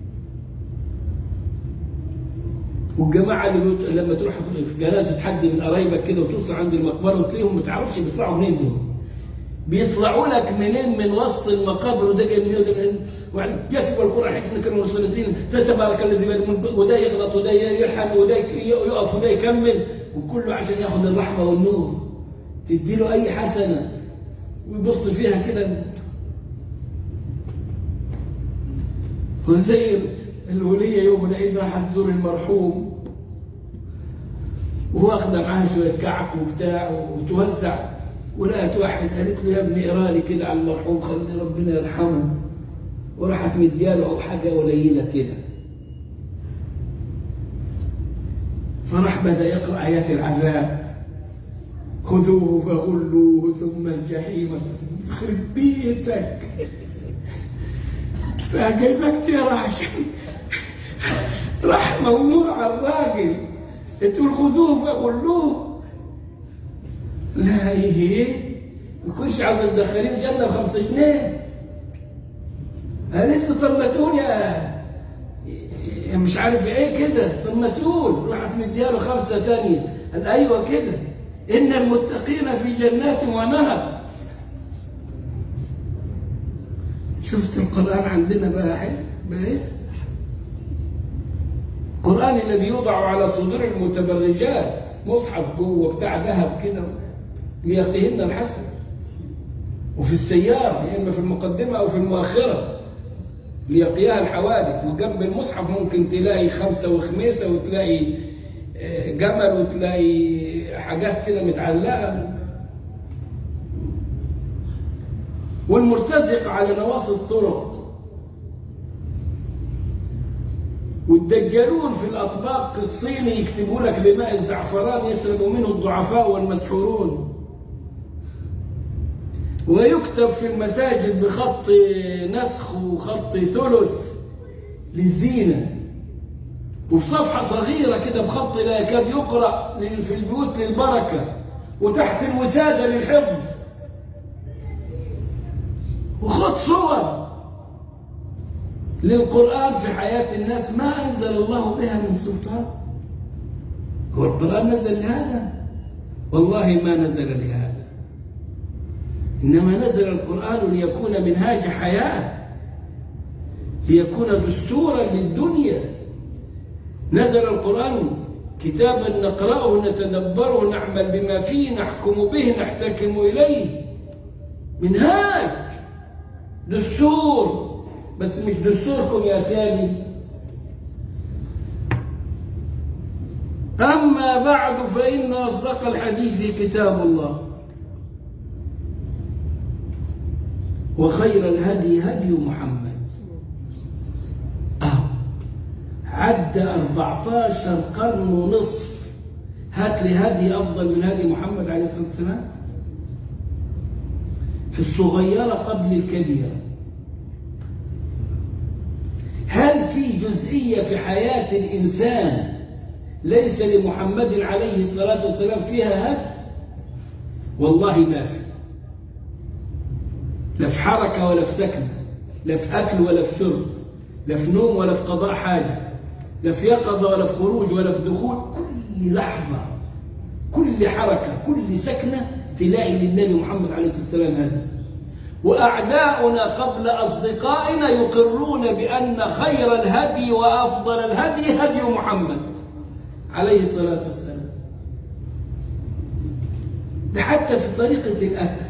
والجماعه اللي بيط... لما تروح في جنازه حد من قرايبك كده وتوصل عند المقبره وتلاقيهم ما تعرفش بيطلعوا منين دول بيطلعوا لك منين من وسط المقابر وده جاي منين وده منين يكتب القرآن حكمة كانوا مصلتين فتبارك الذي بيده وده يغلط وده يرحم وده يقف وده يكمل وكله عشان ياخد الرحمة والنور تديله أي حسنة ويبص فيها كده وزي الولية يوم العيد راح تزور المرحوم واخده معاها شوية كعك وبتاع وتوزع ولقت واحد قالت له يا ابني اقرا لي كده على المرحوم خلي ربنا يرحمه وراحت مدياله حاجة قليلة كده فراح بدأ يقرأ آيات العذاب خذوه فغلوه ثم الجحيم يخرب بيتك فجايبك ترى عشان راح ممنوع على الراجل تقول خذوه فغلوه لا ايه ما يكونش عاوز تدخليه الجنه بخمس جنيه قالت له طب ما تقول يا مش عارف ايه كده طب ما تقول راحت مدياله خمسه تانية قال ايوه كده ان المتقين في جنات ونهر شفت القران عندنا بقى حلو بقى ايه القران الذي يوضع على صدور المتبرجات مصحف جوه بتاع ذهب كده ليقيهن الحسن وفي السيارة يا إما في المقدمة أو في المؤخرة ليقيها الحوادث وجنب المصحف ممكن تلاقي خمسة وخميسة وتلاقي جمل وتلاقي حاجات كده متعلقة والمرتزق على نواصي الطرق والدجالون في الأطباق الصيني يكتبوا لك بماء الزعفران يشرب منه الضعفاء والمسحورون ويكتب في المساجد بخط نسخ وخط ثلث للزينة وفي صفحة صغيرة كده بخط لا يكاد يقرأ في البيوت للبركة وتحت الوسادة للحفظ وخط صور للقرآن في حياة الناس ما أنزل الله بها من سلطان هو القرآن نزل لهذا والله ما نزل لهذا إنما نزل القرآن ليكون منهاج حياة ليكون دستورا للدنيا نزل القرآن كتابا نقرأه نتدبره نعمل بما فيه نحكم به نحتكم إليه منهاج دستور بس مش دستوركم يا سادي أما بعد فإن أصدق الحديث كتاب الله وخير الهدي هدي محمد أهو عدى 14 قرن ونصف هات لي هدي أفضل من هدي محمد عليه الصلاة والسلام في الصغيرة قبل الكبيرة هل في جزئية في حياة الإنسان ليس لمحمد عليه الصلاة والسلام فيها هد والله ما في لا في حركة ولا في سكن لا في أكل ولا في شرب لا في نوم ولا في قضاء حاجة لا في يقظة ولا في خروج ولا في دخول كل لحظة كل حركة كل سكنة تلاقي للنبي محمد عليه الصلاة والسلام هذا وأعداؤنا قبل أصدقائنا يقرون بأن خير الهدي وأفضل الهدي هدي محمد عليه الصلاة والسلام ده حتى في طريقة الأكل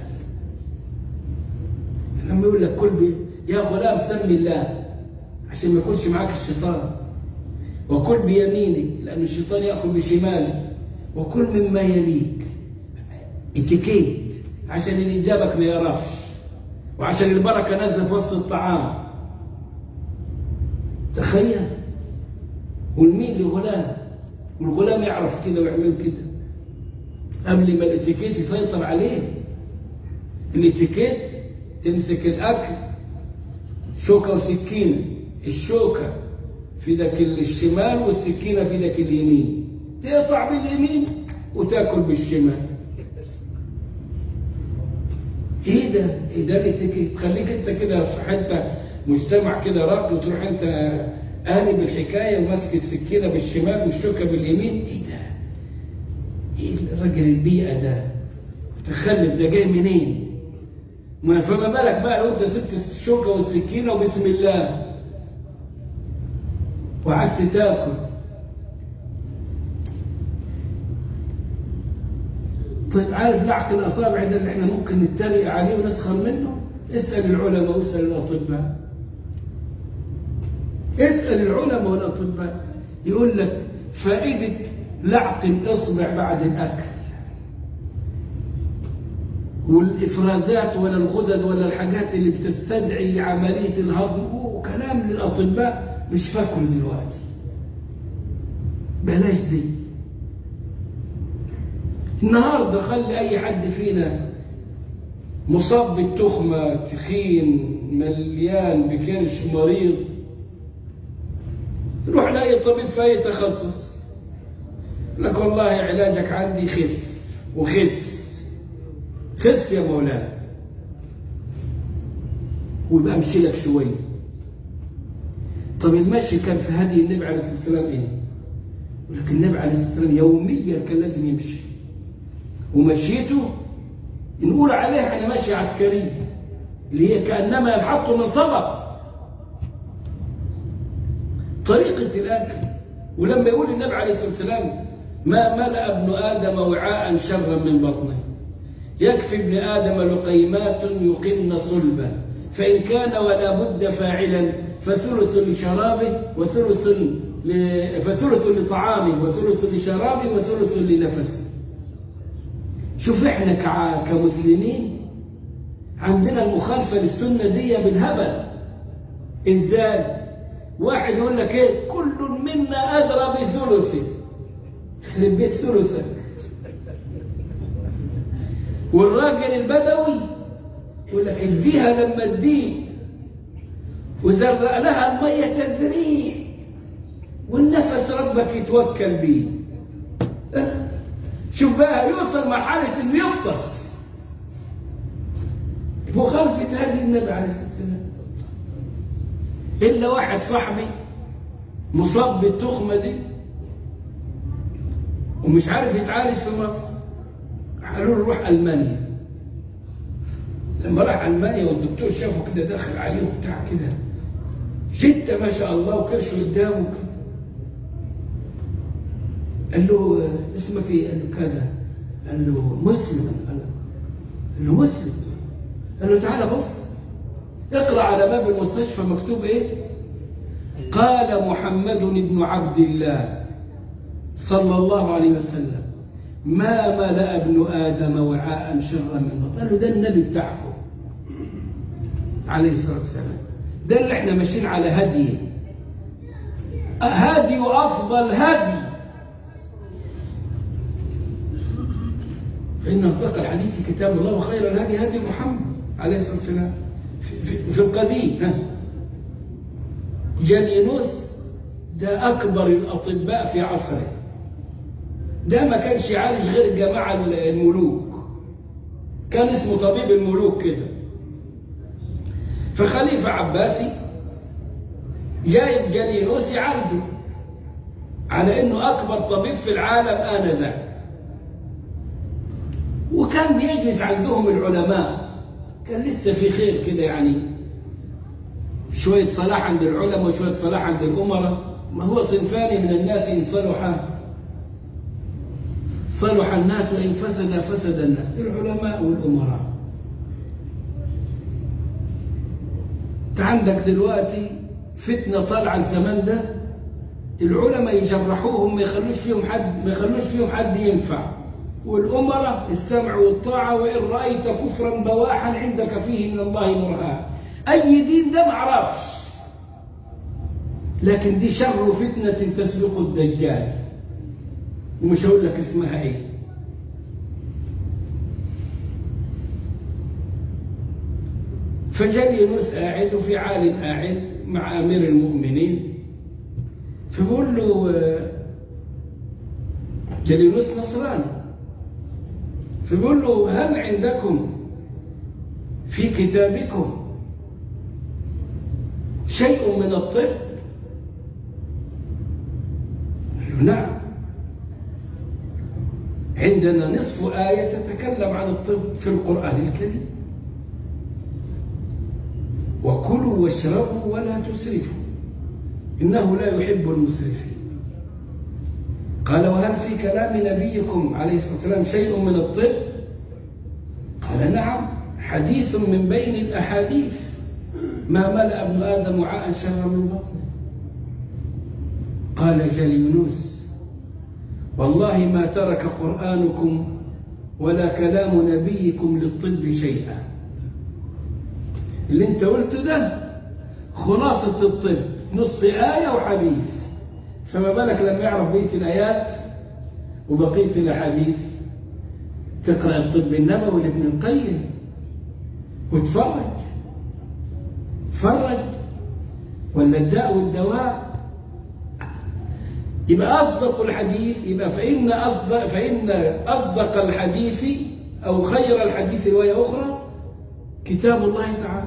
لما يقول لك كل بي يا غلام سمي الله عشان ما يكونش معاك الشيطان وكل بيمينك لأن الشيطان يأكل بشماله وكل مما يليك اتكيت عشان اللي جابك ما يعرفش وعشان البركة نازلة في وسط الطعام تخيل والمين لغلام والغلام يعرف كده ويعمل كده قبل ما الاتيكيت يسيطر عليه الاتيكيت تمسك الاكل شوكه وسكينه الشوكه في ايدك الشمال والسكينه في ايدك اليمين تقطع باليمين وتاكل بالشمال ايه ده ايه ده الاتيكيت خليك انت كده في حته مجتمع كده راقي وتروح انت قالب الحكايه وماسك السكينه بالشمال والشوكه باليمين ايه ده ايه الراجل البيئه ده تخلف ده جاي منين ما فما بالك بقى لو انت سبت الشوكه والسكينه وبسم الله وقعدت تاكل طيب عارف لعق الاصابع ده اللي احنا ممكن نتريق عليه ونسخر منه اسال العلماء واسال الاطباء اسال العلماء والاطباء يقول لك فائده لعق الاصبع بعد الاكل والافرازات ولا الغدد ولا الحاجات اللي بتستدعي عمليه الهضم وكلام للاطباء مش فاكر دلوقتي بلاش دي النهارده خلي اي حد فينا مصاب بالتخمه تخين مليان بكرش مريض روح لاي طبيب في اي تخصص لك والله علاجك عندي خف وخف خف يا مولانا ويبقى امشي لك شويه طب المشي كان في هدي النبي عليه الصلاه والسلام ايه؟ يقول لك النبي عليه الصلاه والسلام يوميا كان لازم يمشي ومشيته نقول عليها انا ماشي عسكري اللي هي كانما يبعثه من صبر طريقه الاكل ولما يقول النبي عليه الصلاه والسلام ما ملا ابن ادم وعاء شرا من بطنه يكفي ابن ادم لقيمات يقمن صلبا فان كان ولا بد فاعلا فثلث لشرابه وثلث ل... فثلث لطعامه وثلث لشرابه وثلث لنفسه شوف احنا كع... كمسلمين عندنا المخالفة للسنة دي بالهبل ازاي واحد يقول لك ايه كل منا ادرى بثلثه يخرب بيت ثلثك والراجل البدوي يقول لك اديها لما تديه وزرق لها المية تزريع والنفس ربك يتوكل بيه شوف بقى يوصل مرحلة انه يفطس مخالفة هذه النبي عليه الصلاة والسلام إلا واحد صاحبي مصاب بالتخمة دي ومش عارف يتعالج في مصر قالوا له روح ألمانيا لما راح ألمانيا والدكتور شافه كده داخل عليه وبتاع كده شدة ما شاء الله وكرشه قدامه كده قال له اسمك ايه؟ قال له كذا قال له مسلم قال له مسلم قال له تعالى بص اقرا على باب المستشفى مكتوب ايه قال محمد بن عبد الله صلى الله عليه وسلم ما ملأ ابن آدم وعاء شرا من بطن قال له ده النبي بتاعكم عليه الصلاة والسلام ده اللي احنا ماشيين على هديه هدي وأفضل هدي فإن أصدق الحديث كتاب الله وخير الهدي هدي محمد عليه الصلاة والسلام في, في, في القديم ها جالينوس ده أكبر الأطباء في عصره ده ما كانش يعالج غير جماعة الملوك كان اسمه طبيب الملوك كده فخليفة عباسي جايب جالينوس يعالجه على انه اكبر طبيب في العالم انذاك وكان بيجلس عندهم العلماء كان لسه في خير كده يعني شوية صلاح عند العلماء وشوية صلاح عند الأمراء ما هو صنفان من الناس إن صلح صلح الناس وإن فسد فسد الناس العلماء والأمراء انت عندك دلوقتي فتنة طالعة الزمان ده العلماء يجرحوهم ما يخلوش فيهم حد ما يخلوش فيهم حد ينفع والأمراء السمع والطاعة وإن رأيت كفرا بواحا عندك فيه من الله برهان أي دين ده معرفش لكن دي شر فتنة تسبق الدجال ومش هقول لك اسمها ايه فجاء يونس قاعد وفي عالم قاعد مع امير المؤمنين فبقول له جليونوس نصراني فبيقول له هل عندكم في كتابكم شيء من الطب قال له نعم عندنا نصف آية تتكلم عن الطب في القرآن الكريم وكلوا واشربوا ولا تسرفوا إنه لا يحب المسرفين قال وهل في كلام نبيكم عليه الصلاة والسلام شيء من الطب قال نعم حديث من بين الأحاديث ما ملأ ابن آدم وعاء شر من بطنه قال جليونوس والله ما ترك قرآنكم ولا كلام نبيكم للطب شيئا اللي انت قلته ده خلاصة الطب نص آية وحديث فما بالك لما يعرف بقية الآيات وبقية الأحاديث تقرأ الطب النبوي لابن القيم وتفرج تفرج ولا الداء والدواء يبقى أصدق الحديث يبقى فإن أصدق, فإن أصدق الحديث أو خير الحديث رواية أخرى كتاب الله تعالى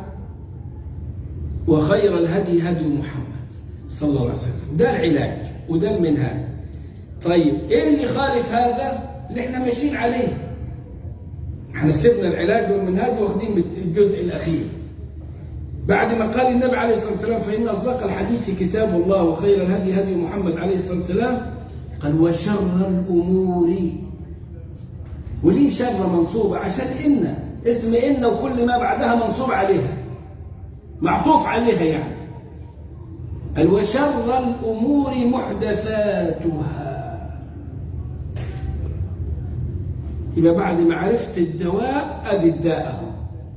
وخير الهدي هدي محمد صلى الله عليه وسلم ده العلاج وده المنهاج طيب ايه اللي خالف هذا اللي احنا ماشيين عليه احنا سيبنا العلاج والمنهاج واخدين الجزء الاخير بعد ما قال النبي عليه الصلاه والسلام فان اصدق الحديث كتاب الله وخير الهدي هدي محمد عليه الصلاه والسلام قال وشر الامور وليه شر منصوبه عشان ان اسم ان وكل ما بعدها منصوب عليها معطوف عليها يعني قال وشر الأمور محدثاتها يبقى بعد ما عرفت الدواء أدي الداء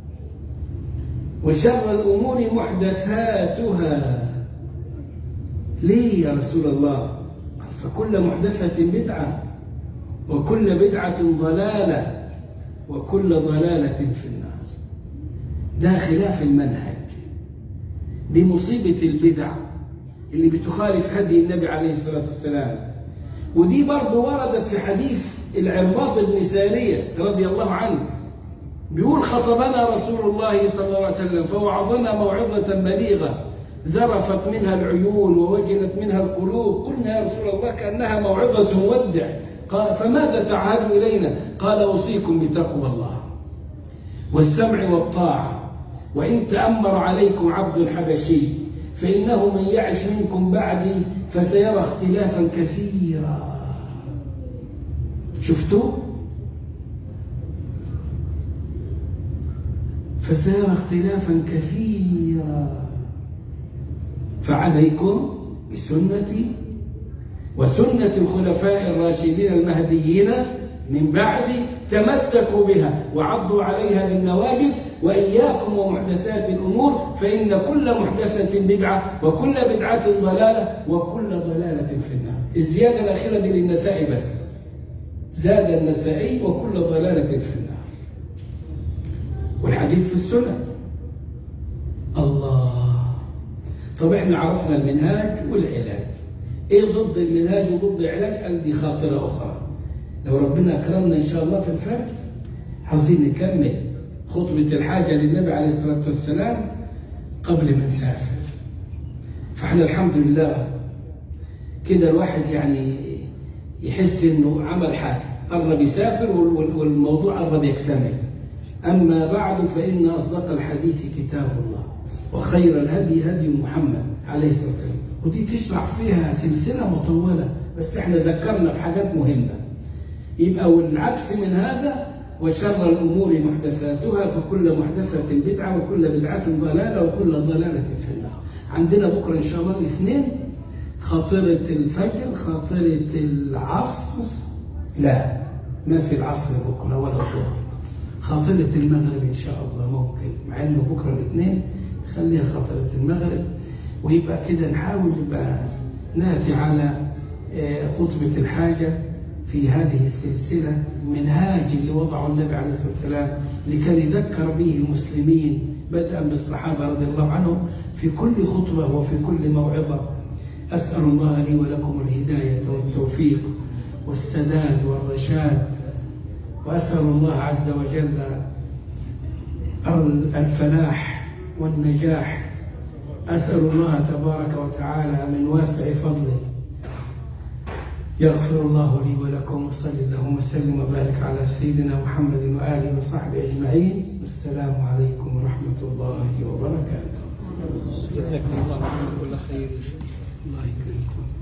وشر الأمور محدثاتها ليه يا رسول الله فكل محدثة بدعة وكل بدعة ضلالة وكل ضلالة في النار ده خلاف المنهج دي مصيبة البدع اللي بتخالف هدي النبي عليه الصلاة والسلام ودي برضه وردت في حديث العرباط بن سارية رضي الله عنه بيقول خطبنا رسول الله صلى الله عليه وسلم فوعظنا موعظة بليغة ذرفت منها العيون ووجلت منها القلوب قلنا يا رسول الله كأنها موعظة مودع قال فماذا تعهد إلينا قال أوصيكم بتقوى الله والسمع والطاعة وإن تأمر عليكم عبد حبشي فإنه من يعش منكم بعدي فسيرى اختلافا كثيرا شفتوا فسيرى اختلافا كثيرا فعليكم بسنتي وسنة الخلفاء الراشدين المهديين من بعد تمسكوا بها وعضوا عليها بالنواجذ وإياكم ومحدثات الأمور فإن كل محدثة بدعة وكل بدعة ضلالة وكل ضلالة في النار الزيادة الأخيرة دي للنسائي بس زاد النسائي وكل ضلالة في النار والحديث في السنة الله طب احنا عرفنا المنهاج والعلاج ايه ضد المنهاج وضد العلاج قال دي خاطرة أخرى لو ربنا أكرمنا إن شاء الله في الفجر عاوزين نكمل خطبة الحاجة للنبي عليه الصلاة والسلام قبل ما نسافر فاحنا الحمد لله كده الواحد يعني يحس انه عمل حاجة قرب يسافر والموضوع قرب يكتمل أما بعد فإن أصدق الحديث كتاب الله وخير الهدي هدي محمد عليه الصلاة والسلام ودي تشرح فيها سلسلة مطولة بس احنا ذكرنا بحاجات مهمة يبقى والعكس من هذا وشر الأمور محدثاتها فكل محدثة بدعة وكل بدعة ضلالة وكل ضلالة في النار عندنا بكرة إن شاء الله الاثنين خاطرة الفجر خاطرة العصر لا ما في العصر بكرة ولا الظهر خاطرة المغرب إن شاء الله ممكن مع إنه بكرة الاثنين خليها خاطرة المغرب ويبقى كده نحاول يبقى ناتي على خطبة الحاجة في هذه السلسلة منهاج اللي وضعه النبي عليه الصلاة والسلام لكي يذكر به المسلمين بدءا بالصحابة رضي الله عنهم في كل خطبة وفي كل موعظة أسأل الله لي ولكم الهداية والتوفيق والسداد والرشاد وأسأل الله عز وجل الفلاح والنجاح أسأل الله تبارك وتعالى من واسع فضله يغفر الله لي ولكم وصل اللهم وسلم وبارك على سيدنا محمد وآله وصحبه أجمعين السلام عليكم ورحمة الله وبركاته جزاكم الله كل خير الله يكرمكم